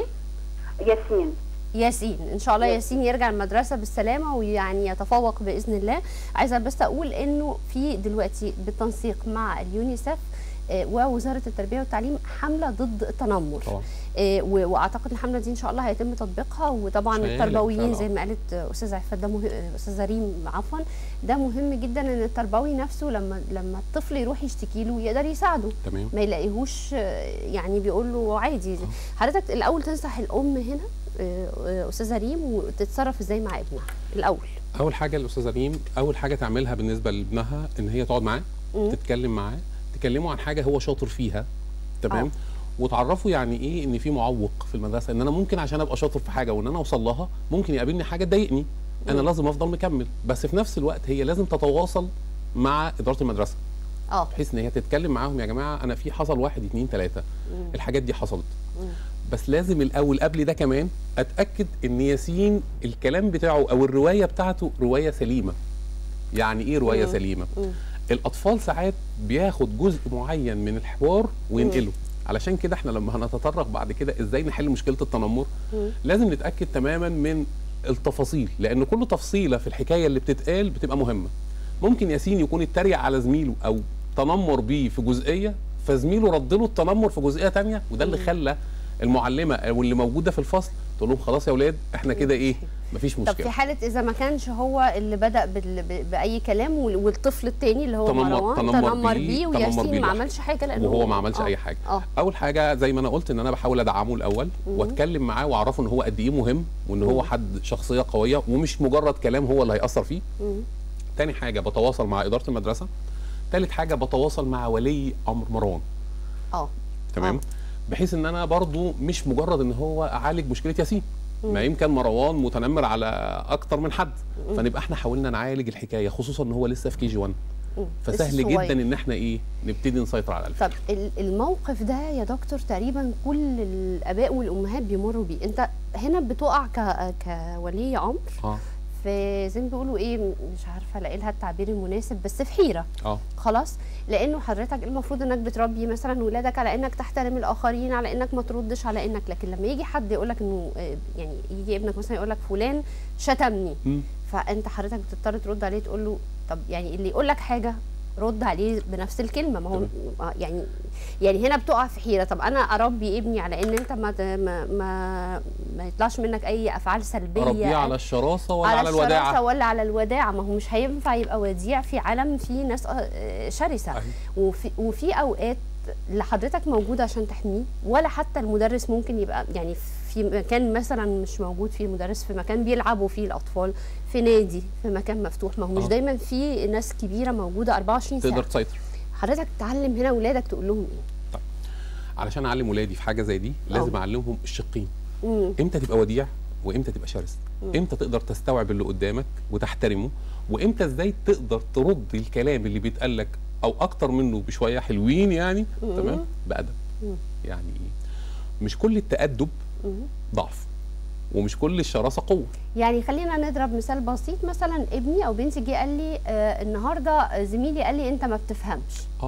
ياسين ياسين ان شاء الله ياسين. ياسين يرجع المدرسه بالسلامه ويعني يتفوق باذن الله عايزه بس اقول انه في دلوقتي بالتنسيق مع اليونيسف آه، ووزاره التربيه والتعليم حمله ضد التنمر طبعا آه، و- واعتقد الحمله دي ان شاء الله هيتم تطبيقها وطبعا شغالة التربويين بالفعل، زي آه. ما قالت آه، استاذه عفات ده مهم استاذه ريم عفوا ده مهم جدا ان التربوي نفسه لما لما الطفل يروح يشتكي له يقدر يساعده تمام ما يلاقيهوش آه، يعني بيقول له عادي حضرتك الاول تنصح الام هنا آه، آه، استاذه ريم وتتصرف ازاي مع ابنها الاول اول حاجه الاستاذه ريم اول حاجه تعملها بالنسبه لابنها ان هي تقعد معاه مم. تتكلم معاه تكلمه عن حاجه هو شاطر فيها تمام آه. وتعرفه يعني ايه ان في معوق في المدرسه ان انا ممكن عشان ابقى شاطر في حاجه وان انا اوصل لها ممكن يقابلني حاجه تضايقني انا لازم افضل مكمل بس في نفس الوقت هي لازم تتواصل مع اداره المدرسه اه بحيث ان هي تتكلم معاهم يا جماعه انا في حصل واحد اتنين تلاته مم. الحاجات دي حصلت مم. بس لازم الاول قبل ده كمان اتاكد ان ياسين الكلام بتاعه او الروايه بتاعته روايه سليمه يعني ايه روايه مم. سليمه مم. الاطفال ساعات بياخد جزء معين من الحوار وينقله علشان كده احنا لما هنتطرق بعد كده ازاي نحل مشكله التنمر مم. لازم نتاكد تماما من التفاصيل لان كل تفصيله في الحكايه اللي بتتقال بتبقى مهمه ممكن ياسين يكون اتريق على زميله او تنمر بيه في جزئيه فزميله رد له التنمر في جزئيه تانية وده اللي خلى المعلمه او اللي موجوده في الفصل تقول لهم خلاص يا اولاد احنا كده ايه مفيش طب في مشكله حاله اذا ما كانش هو اللي بدا بال- ب- باي كلام وال- والطفل التاني اللي هو تنمر- مروان تنمر تنمر بيه- بيه تنمر وياسين بيه ما لوحده. عملش حاجه لانه وهو ما عملش آه. اي حاجه اه اول حاجه زي ما انا قلت ان انا بحاول ادعمه الاول واتكلم معاه واعرفه ان هو قد ايه مهم وان هو حد شخصيه قويه ومش مجرد كلام هو اللي هياثر فيه مم. تاني حاجه بتواصل مع اداره المدرسه تالت حاجه بتواصل مع ولي امر مروان اه تمام آه. بحيث ان انا برضو مش مجرد ان هو اعالج مشكله ياسين ما يمكن مروان متنمر على اكتر من حد فنبقى احنا حاولنا نعالج الحكايه خصوصا ان هو لسه في كي جي 1 مم. فسهل لسه صغير. جدا ان احنا ايه نبتدي نسيطر على الفكره طب ال- الموقف ده يا دكتور تقريبا كل الاباء والامهات بيمروا بيه انت هنا بتقع ك... كولي امر اه في زي ما بيقولوا ايه مش عارفه الاقي لها التعبير المناسب بس في حيره اه خلاص لانه حضرتك المفروض انك بتربي مثلا ولادك على انك تحترم الاخرين على انك ما تردش على انك لكن لما يجي حد يقول لك انه آه، يعني يجي ابنك مثلا يقول لك فلان شتمني مم. فانت حضرتك بتضطر ترد عليه تقول له طب يعني اللي يقول لك حاجه رد عليه بنفس الكلمه ما هو آه، يعني يعني هنا بتقع في حيره طب انا اربي ابني على ان انت ما ت- ما ما, ما يطلعش منك اي افعال سلبيه اربيه على الشراسه ولا على, على الشراسة الوداعه ولا على الوداعة ما هو مش هينفع يبقى وديع في عالم فيه ناس آه، شرسة أيوة. وفي, وفي أوقات لا حضرتك موجود عشان تحميه ولا حتى المدرس ممكن يبقى يعني في مكان مثلا مش موجود فيه المدرس في مكان بيلعبوا فيه الأطفال في نادي في مكان مفتوح ما هو مش آه. دايما في ناس كبيرة موجودة 24 تقدر ساعة تسيطر حضرتك تعلم هنا ولادك تقول لهم ايه علشان اعلم ولادي في حاجه زي دي لازم آه. اعلمهم الشقين مم. امتى تبقى وديع وامتى تبقى شرس امتى تقدر تستوعب اللي قدامك وتحترمه وامتى ازاي تقدر ترد الكلام اللي بيتقال لك او اكتر منه بشويه حلوين يعني تمام بادب مم. يعني ايه مش كل التادب مم. ضعف ومش كل الشراسه قوه يعني خلينا نضرب مثال بسيط مثلا ابني او بنتي جه قال لي آه النهارده زميلي قال لي انت ما بتفهمش اه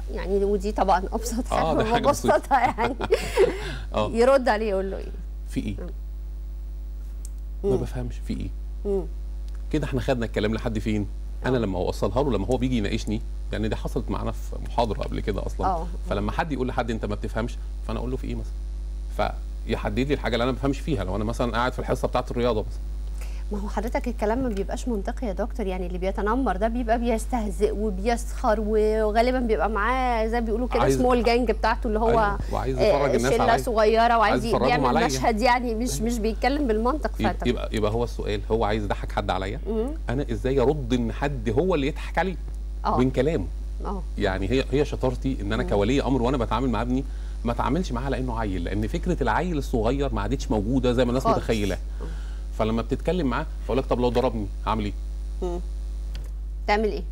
يعني ودي طبعا ابسط آه، حاجه ده حاجة بسيطة. ببسطها يعني اه يرد عليه يقول له ايه في ايه ما مم. بفهمش في ايه مم. كده احنا خدنا الكلام لحد فين انا لما اوصلها له لما هو بيجي يناقشني يعني دي حصلت معانا في محاضره قبل كده اصلا اه فلما حد يقول لحد انت ما بتفهمش فانا اقول له في ايه مثلا فيحدد لي الحاجه اللي انا ما بفهمش فيها لو انا مثلا قاعد في الحصه بتاعه الرياضه مثلا ما هو حضرتك الكلام ما بيبقاش منطقي يا دكتور يعني اللي بيتنمر ده بيبقى بيستهزئ وبيسخر وغالبا بيبقى معاه زي ما بيقولوا كده عايز- سمول جانج بتاعته اللي هو أيوة، وعايز آه، يفرج الناس شله عليا. صغيره وعايز عايز يفرجهم يعمل عليا. مشهد يعني مش مش بيتكلم بالمنطق يبقى- فانت يبقى يبقى هو السؤال هو عايز يضحك حد عليا مم. انا ازاي ارد ان حد هو اللي يضحك عليه اه من كلامه اه يعني هي هي شطارتي ان انا مم. كولي امر وانا بتعامل مع ابني ما اتعاملش معاه على انه عيل لان فكره العيل الصغير ما عادتش موجوده زي ما الناس خالص. متخيله فلما بتتكلم معاه فاقول لك طب لو ضربني هعمل ايه؟ مم. تعمل ايه؟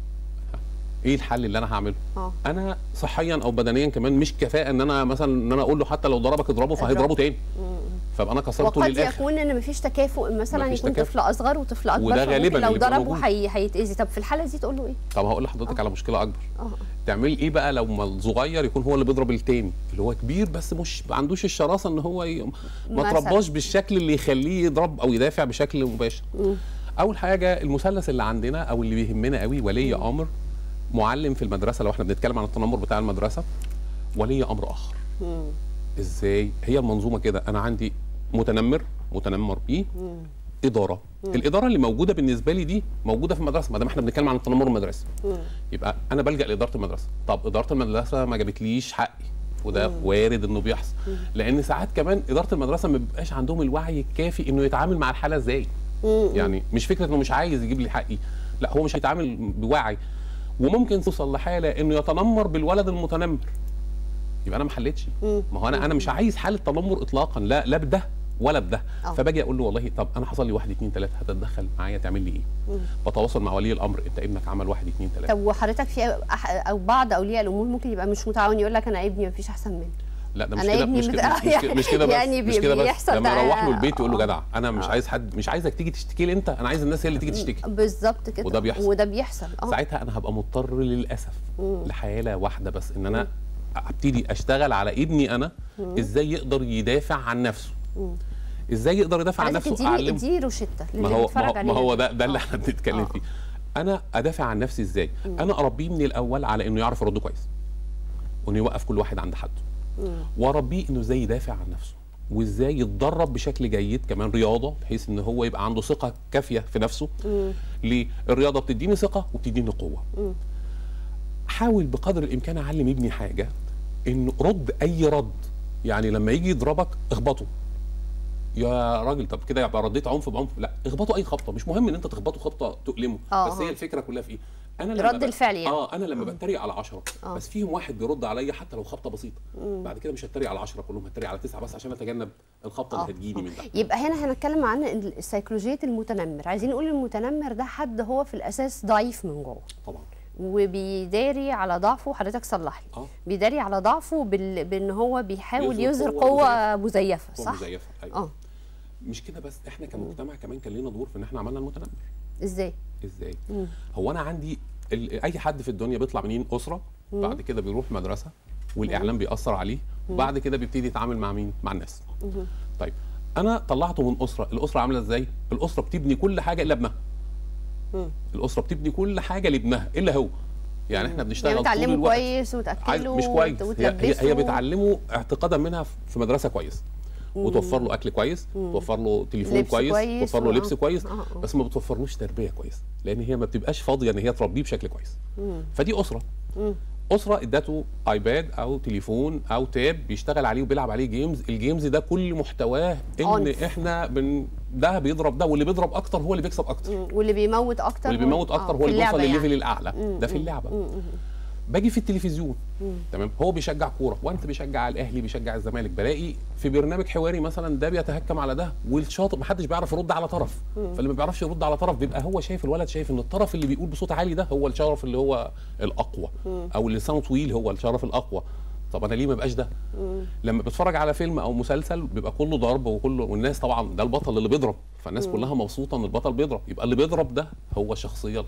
ايه الحل اللي انا هعمله؟ اه انا صحيا او بدنيا كمان مش كفاءه ان انا مثلا ان انا اقول له حتى لو ضربك اضربه فهيضربه اضربه. تاني مم. فابقى انا كسرته وقد للاخر يكون ان مفيش تكافؤ مثلا مفيش يكون تكافؤ. طفل اصغر وطفل اكبر وده فممكن غالباً لو اللي بيبقى ضربه موجود. هي... هيتاذي طب في الحاله دي تقول له ايه؟ طب هقول لحضرتك على مشكله اكبر اه تعملي ايه بقى لو ما الصغير يكون هو اللي بيضرب التاني اللي هو كبير بس مش ما عندوش الشراسه ان هو ي... ما مثلاً. ترباش بالشكل اللي يخليه يضرب او يدافع بشكل مباشر مم. اول حاجه المثلث اللي عندنا او اللي بيهمنا قوي ولي امر معلم في المدرسه لو احنا بنتكلم عن التنمر بتاع المدرسه ولي امر اخر مم. ازاي هي المنظومه كده انا عندي متنمر متنمر بيه مم. اداره الاداره اللي موجوده بالنسبه لي دي موجوده في المدرسه ما دام احنا بنتكلم عن التنمر المدرسي مم. يبقى انا بلجا لاداره المدرسه طب اداره المدرسه ما جابتليش حقي وده مم. وارد انه بيحصل مم. لان ساعات كمان اداره المدرسه ما بيبقاش عندهم الوعي الكافي انه يتعامل مع الحاله ازاي مم. يعني مش فكره انه مش عايز يجيب لي حقي لا هو مش هيتعامل بوعي وممكن توصل لحاله انه يتنمر بالولد المتنمر يبقى انا ما حلتش مم. ما هو انا انا مش عايز حاله تنمر اطلاقا لا لا بده ولا بده آه. فباجي اقول له والله طب انا حصل لي واحد اتنين تلاته هتتدخل معايا تعمل لي ايه؟ مم. بتواصل مع ولي الامر انت ابنك عمل واحد اتنين تلاته طب وحضرتك في أح- او بعض اولياء الامور ممكن يبقى مش متعاون يقول لك انا ابني مفيش احسن منه لا ده مش أنا كده ابني مش مت- كده مش, مش, كده- مش كده بس يعني مش بي- كده بس بيحصل لما ده- اروح له البيت يقول له آه. جدع انا مش آه. عايز حد مش عايزك تيجي تشتكي لي انت انا عايز الناس هي اللي تيجي تشتكي بالظبط كده وده بيحصل. وده بيحصل اه ساعتها انا هبقى مضطر للاسف مم. لحاله واحده بس ان انا ابتدي اشتغل على ابني انا ازاي يقدر يدافع عن نفسه مم. ازاي يقدر يدافع عن حضرتك نفسه اديني اعلمه اديني روشته ما للي هو ما بيتفرج هو, ما علينا هو ده ده اللي آه. احنا بنتكلم آه. فيه انا ادافع عن نفسي ازاي انا اربيه من الاول على انه يعرف يرد كويس وانه يوقف كل واحد عند حده مم. واربيه انه ازاي يدافع عن نفسه وازاي يتدرب بشكل جيد كمان رياضه بحيث ان هو يبقى عنده ثقه كافيه في نفسه مم. ليه الرياضه بتديني ثقه وبتديني قوه مم. حاول بقدر الامكان اعلم ابني حاجه انه رد اي رد يعني لما يجي يضربك اخبطه يا راجل طب كده يبقى رديت عنف بعنف لا اخبطه اي خبطه مش مهم ان انت تخبطه خبطه تؤلمه آه، بس آه. هي الفكره كلها في ايه انا لما رد ب- الفعل يعني. اه انا لما بتريق على 10 آه. بس فيهم واحد بيرد عليا حتى لو خبطه بسيطه مم. بعد كده مش هتريق على 10 كلهم هتريق على 9 بس عشان اتجنب الخبطه آه. اللي هتجيلي من ده يبقى هنا هنتكلم عن ال- سيكولوجيه المتنمر عايزين نقول المتنمر ده حد هو في الاساس ضعيف من جوه طبعا وبيداري على ضعفه حضرتك صلح لي اه بيداري على ضعفه بال... بان هو بيحاول يظهر يظهر قوة قوه مزيفه هو صح مزيفه ايوه اه مش كده بس احنا كمجتمع كمان كان لنا دور في ان احنا عملنا المتنمر ازاي ازاي مم. هو انا عندي ال- اي حد في الدنيا بيطلع منين اسره مم. بعد كده بيروح مدرسه والاعلام بيأثر عليه وبعد كده بيبتدي يتعامل مع مين مع الناس مم. طيب انا طلعته من اسره الاسره عامله ازاي الاسره بتبني كل حاجه الا ابنها مم. الاسره بتبني كل حاجه لابنها الا هو يعني احنا بنشتغل يعني طول تعلمه الوقت كويس عايز وتاكله مش كويس هي, هي, وتلبسه هي بتعلمه اعتقادا منها في مدرسه كويس وتوفر له اكل كويس مم. توفر له تليفون لبس كويس, كويس توفر له و- لبس آه. كويس آه، آه. بس ما بتوفرلوش تربيه كويس لان هي ما بتبقاش فاضيه ان هي تربيه بشكل كويس مم. فدي اسره مم. اسره ادته ايباد او تليفون او تاب بيشتغل عليه وبيلعب عليه جيمز الجيمز ده كل محتواه ان عنف. احنا بن ده بيضرب ده واللي بيضرب اكتر هو اللي بيكسب اكتر مم. واللي بيموت اكتر واللي بيموت آه، اكتر في هو اللي بيوصل اللعبة للليفل يعني. الاعلى مم. ده في مم. اللعبه مم. مم. باجي في التلفزيون مم. تمام هو بيشجع كوره وانت بيشجع الاهلي بيشجع الزمالك بلاقي في برنامج حواري مثلا ده بيتهكم على ده والشاطئ محدش بيعرف يرد على طرف مم. فاللي ما بيعرفش يرد على طرف بيبقى هو شايف الولد شايف ان الطرف اللي بيقول بصوت عالي ده هو الشرف اللي هو الاقوى مم. او اللي لسانه طويل هو الشرف الاقوى طب انا ليه ما بقاش ده مم. لما بتفرج على فيلم او مسلسل بيبقى كله ضرب وكله والناس طبعا ده البطل اللي بيضرب فالناس مم. كلها مبسوطه ان البطل بيضرب يبقى اللي بيضرب ده هو الشخصيه الاقوى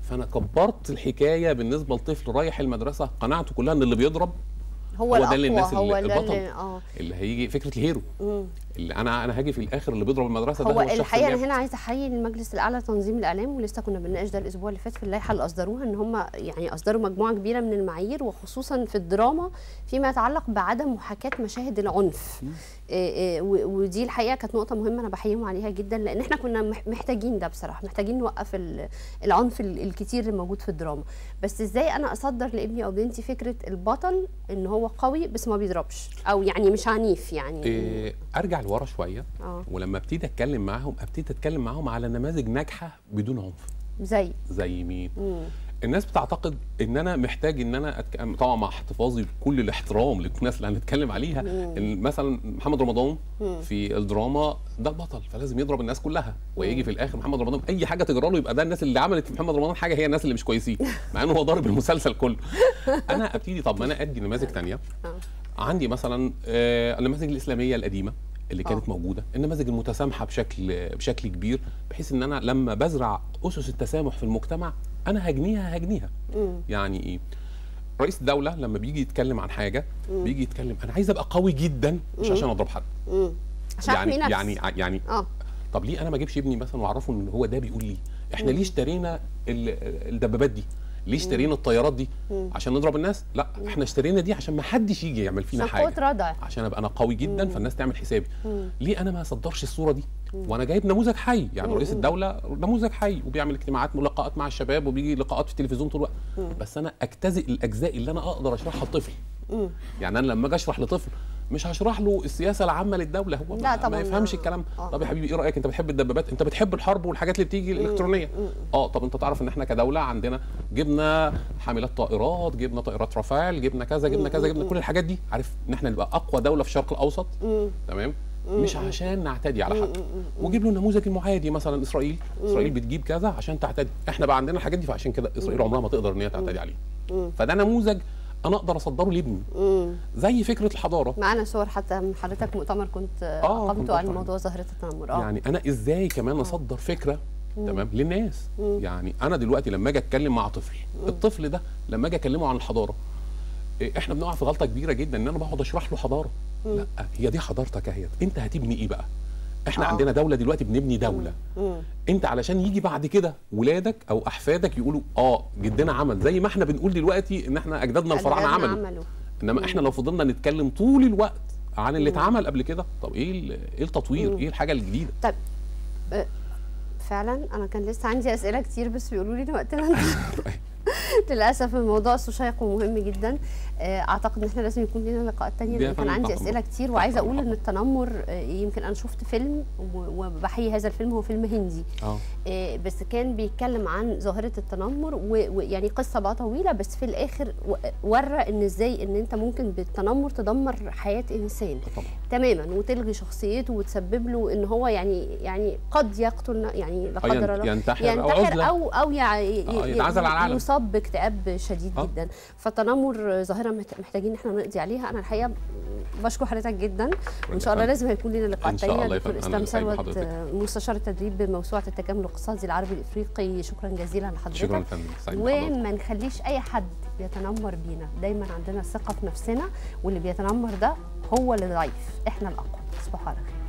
فانا كبرت الحكايه بالنسبه لطفل رايح المدرسه قناعته كلها ان اللي بيضرب هو, هو ده الأقوى اللي الناس هو اللي- ده البطل. اللي اه اللي هيجي فكره الهيرو مم. اللي انا انا هاجي في الاخر اللي بيضرب المدرسه ده هو هو الشخص الحقيقه اللي انا هنا عايزه احيي المجلس الاعلى لتنظيم الاعلام ولسه كنا بنناقش ده الاسبوع اللي فات في اللائحه اللي اصدروها ان هم يعني اصدروا مجموعه كبيره من المعايير وخصوصا في الدراما فيما يتعلق بعدم محاكاه مشاهد العنف إيه إيه و- ودي الحقيقه كانت نقطه مهمه انا بحييهم عليها جدا لان احنا كنا مح- محتاجين ده بصراحه محتاجين نوقف ال- العنف ال- الكتير اللي موجود في الدراما بس ازاي انا اصدر لابني او بنتي فكره البطل ان هو قوي بس ما بيضربش او يعني مش عنيف يعني إيه ارجع لورا شويه اه ولما ابتدي اتكلم معاهم ابتدي اتكلم معاهم على نماذج ناجحه بدون عنف زي زي مين مم. الناس بتعتقد ان انا محتاج ان انا أتك... طبعا مع احتفاظي بكل الاحترام للناس اللي هنتكلم عليها مم. إن مثلا محمد رمضان مم. في الدراما ده البطل فلازم يضرب الناس كلها ويجي في الاخر محمد رمضان اي حاجه تجرى له يبقى ده الناس اللي عملت في محمد رمضان حاجه هي الناس اللي مش كويسين مع انه هو ضارب المسلسل كله انا ابتدي طب ما انا ادي نماذج تانية آه. عندي مثلا آه، النماذج الاسلاميه القديمه اللي كانت آه. موجوده النماذج المتسامحه بشكل بشكل كبير بحيث ان انا لما بزرع اسس التسامح في المجتمع انا هجنيها هجنيها مم. يعني ايه رئيس الدوله لما بيجي يتكلم عن حاجه مم. بيجي يتكلم انا عايز ابقى قوي جدا مش مم. عشان اضرب حد مم. عشان يعني احمي نفسي يعني يعني اه طب ليه انا ما اجيبش ابني مثلا واعرفه ان هو ده بيقول لي احنا مم. ليه اشترينا ال- الدبابات دي ليه اشترينا الطيارات دي مم. عشان نضرب الناس لا احنا اشترينا دي عشان ما حدش يجي يعمل فينا عشان حاجه قوه ردع عشان ابقى انا قوي جدا مم. فالناس تعمل حسابي مم. ليه انا ما اصدرش الصوره دي مم. وانا جايب نموذج حي يعني مم. رئيس الدوله نموذج حي وبيعمل اجتماعات ملقاءات مع الشباب وبيجي لقاءات في التلفزيون طول الوقت مم. بس انا اجتزئ الاجزاء اللي انا اقدر اشرحها لطفل مم. يعني انا لما اجي اشرح لطفل مش هشرح له السياسه العامه للدوله هو لا ما, طبعاً، ما يفهمش آه. الكلام آه. طب يا حبيبي ايه رايك انت بتحب الدبابات انت بتحب الحرب والحاجات اللي بتيجي الالكترونيه مم. اه طب انت تعرف ان احنا كدوله عندنا جبنا حاملات طائرات جبنا طائرات رافال جبنا كذا جبنا كذا جبنا كل الحاجات دي عارف ان احنا نبقى اقوى دوله في الشرق الاوسط مم. تمام مم. مش عشان نعتدي على حد مم. وجيب له النموذج المعادي مثلا اسرائيل اسرائيل بتجيب كذا عشان تعتدي احنا بقى عندنا الحاجات دي فعشان كده اسرائيل عمرها ما تقدر ان هي تعتدي عليه مم. فده نموذج انا اقدر اصدره لابني مم. زي فكره الحضاره معانا صور حتى من حضرتك مؤتمر كنت آه، كنت اقمته عن بطلع. موضوع ظاهره التنمر اه يعني انا ازاي كمان اصدر فكره مم. تمام للناس مم. يعني انا دلوقتي لما اجي اتكلم مع طفل الطفل ده لما اجي اكلمه عن الحضاره إيه، احنا بنقع في غلطه كبيره جدا ان انا بقعد اشرح له حضاره مم. لا هي دي حضارتك اهي انت هتبني ايه بقى احنا آه. عندنا دوله دلوقتي بنبني دوله مم. انت علشان يجي بعد كده ولادك او احفادك يقولوا اه جدنا عمل زي ما احنا بنقول دلوقتي ان احنا اجدادنا الفراعنه أجدادنا عملوا عملوا انما احنا لو فضلنا نتكلم طول الوقت عن اللي اتعمل قبل كده طب ايه ال- ايه التطوير مم. ايه الحاجه الجديده طيب آه، فعلا انا كان لسه عندي اسئله كتير بس بيقولوا لي إن وقتنا انتهى. للاسف الموضوع شيق ومهم جدا آه، اعتقد ان احنا لازم يكون لنا لقاءات تانية دي لان كان فعلاً عندي طبعاً. اسئله كتير وعايزه اقول ان التنمر آه، يمكن انا شفت فيلم و- وبحيي هذا الفيلم هو فيلم هندي اه آه، بس كان بيتكلم عن ظاهره التنمر و- ويعني قصه بقى طويله بس في الاخر و- ورى ان ازاي ان انت ممكن بالتنمر تدمر حياه انسان طبعا تماما وتلغي شخصيته وتسبب له ان هو يعني يعني قد يقتل يعني لا أو ين- قدر الله ينتحر أو ينتحر عزلة. او او يع- آه، يتعزل عن العالم. يصاب باكتئاب شديد آه. جدا فالتنمر ظاهره محت- محتاجين ان احنا نقضي عليها انا الحقيقه بشكر حضرتك جدا وان شاء الله لازم هيكون لنا لقاء إن شاء تاني الله يا دكتور فندم. أنا اسلام سعيد ثروت بحضرتك. آه، مستشار التدريب بموسوعه التكامل الاقتصادي العربي الافريقي شكرا جزيلا لحضرتك شكرا يا فندم سعيد بحضرتك. وما نخليش اي حد يتنمر بينا دايما عندنا ثقه في نفسنا واللي بيتنمر ده هو اللي ضعيف احنا الاقوى تصبحوا على خير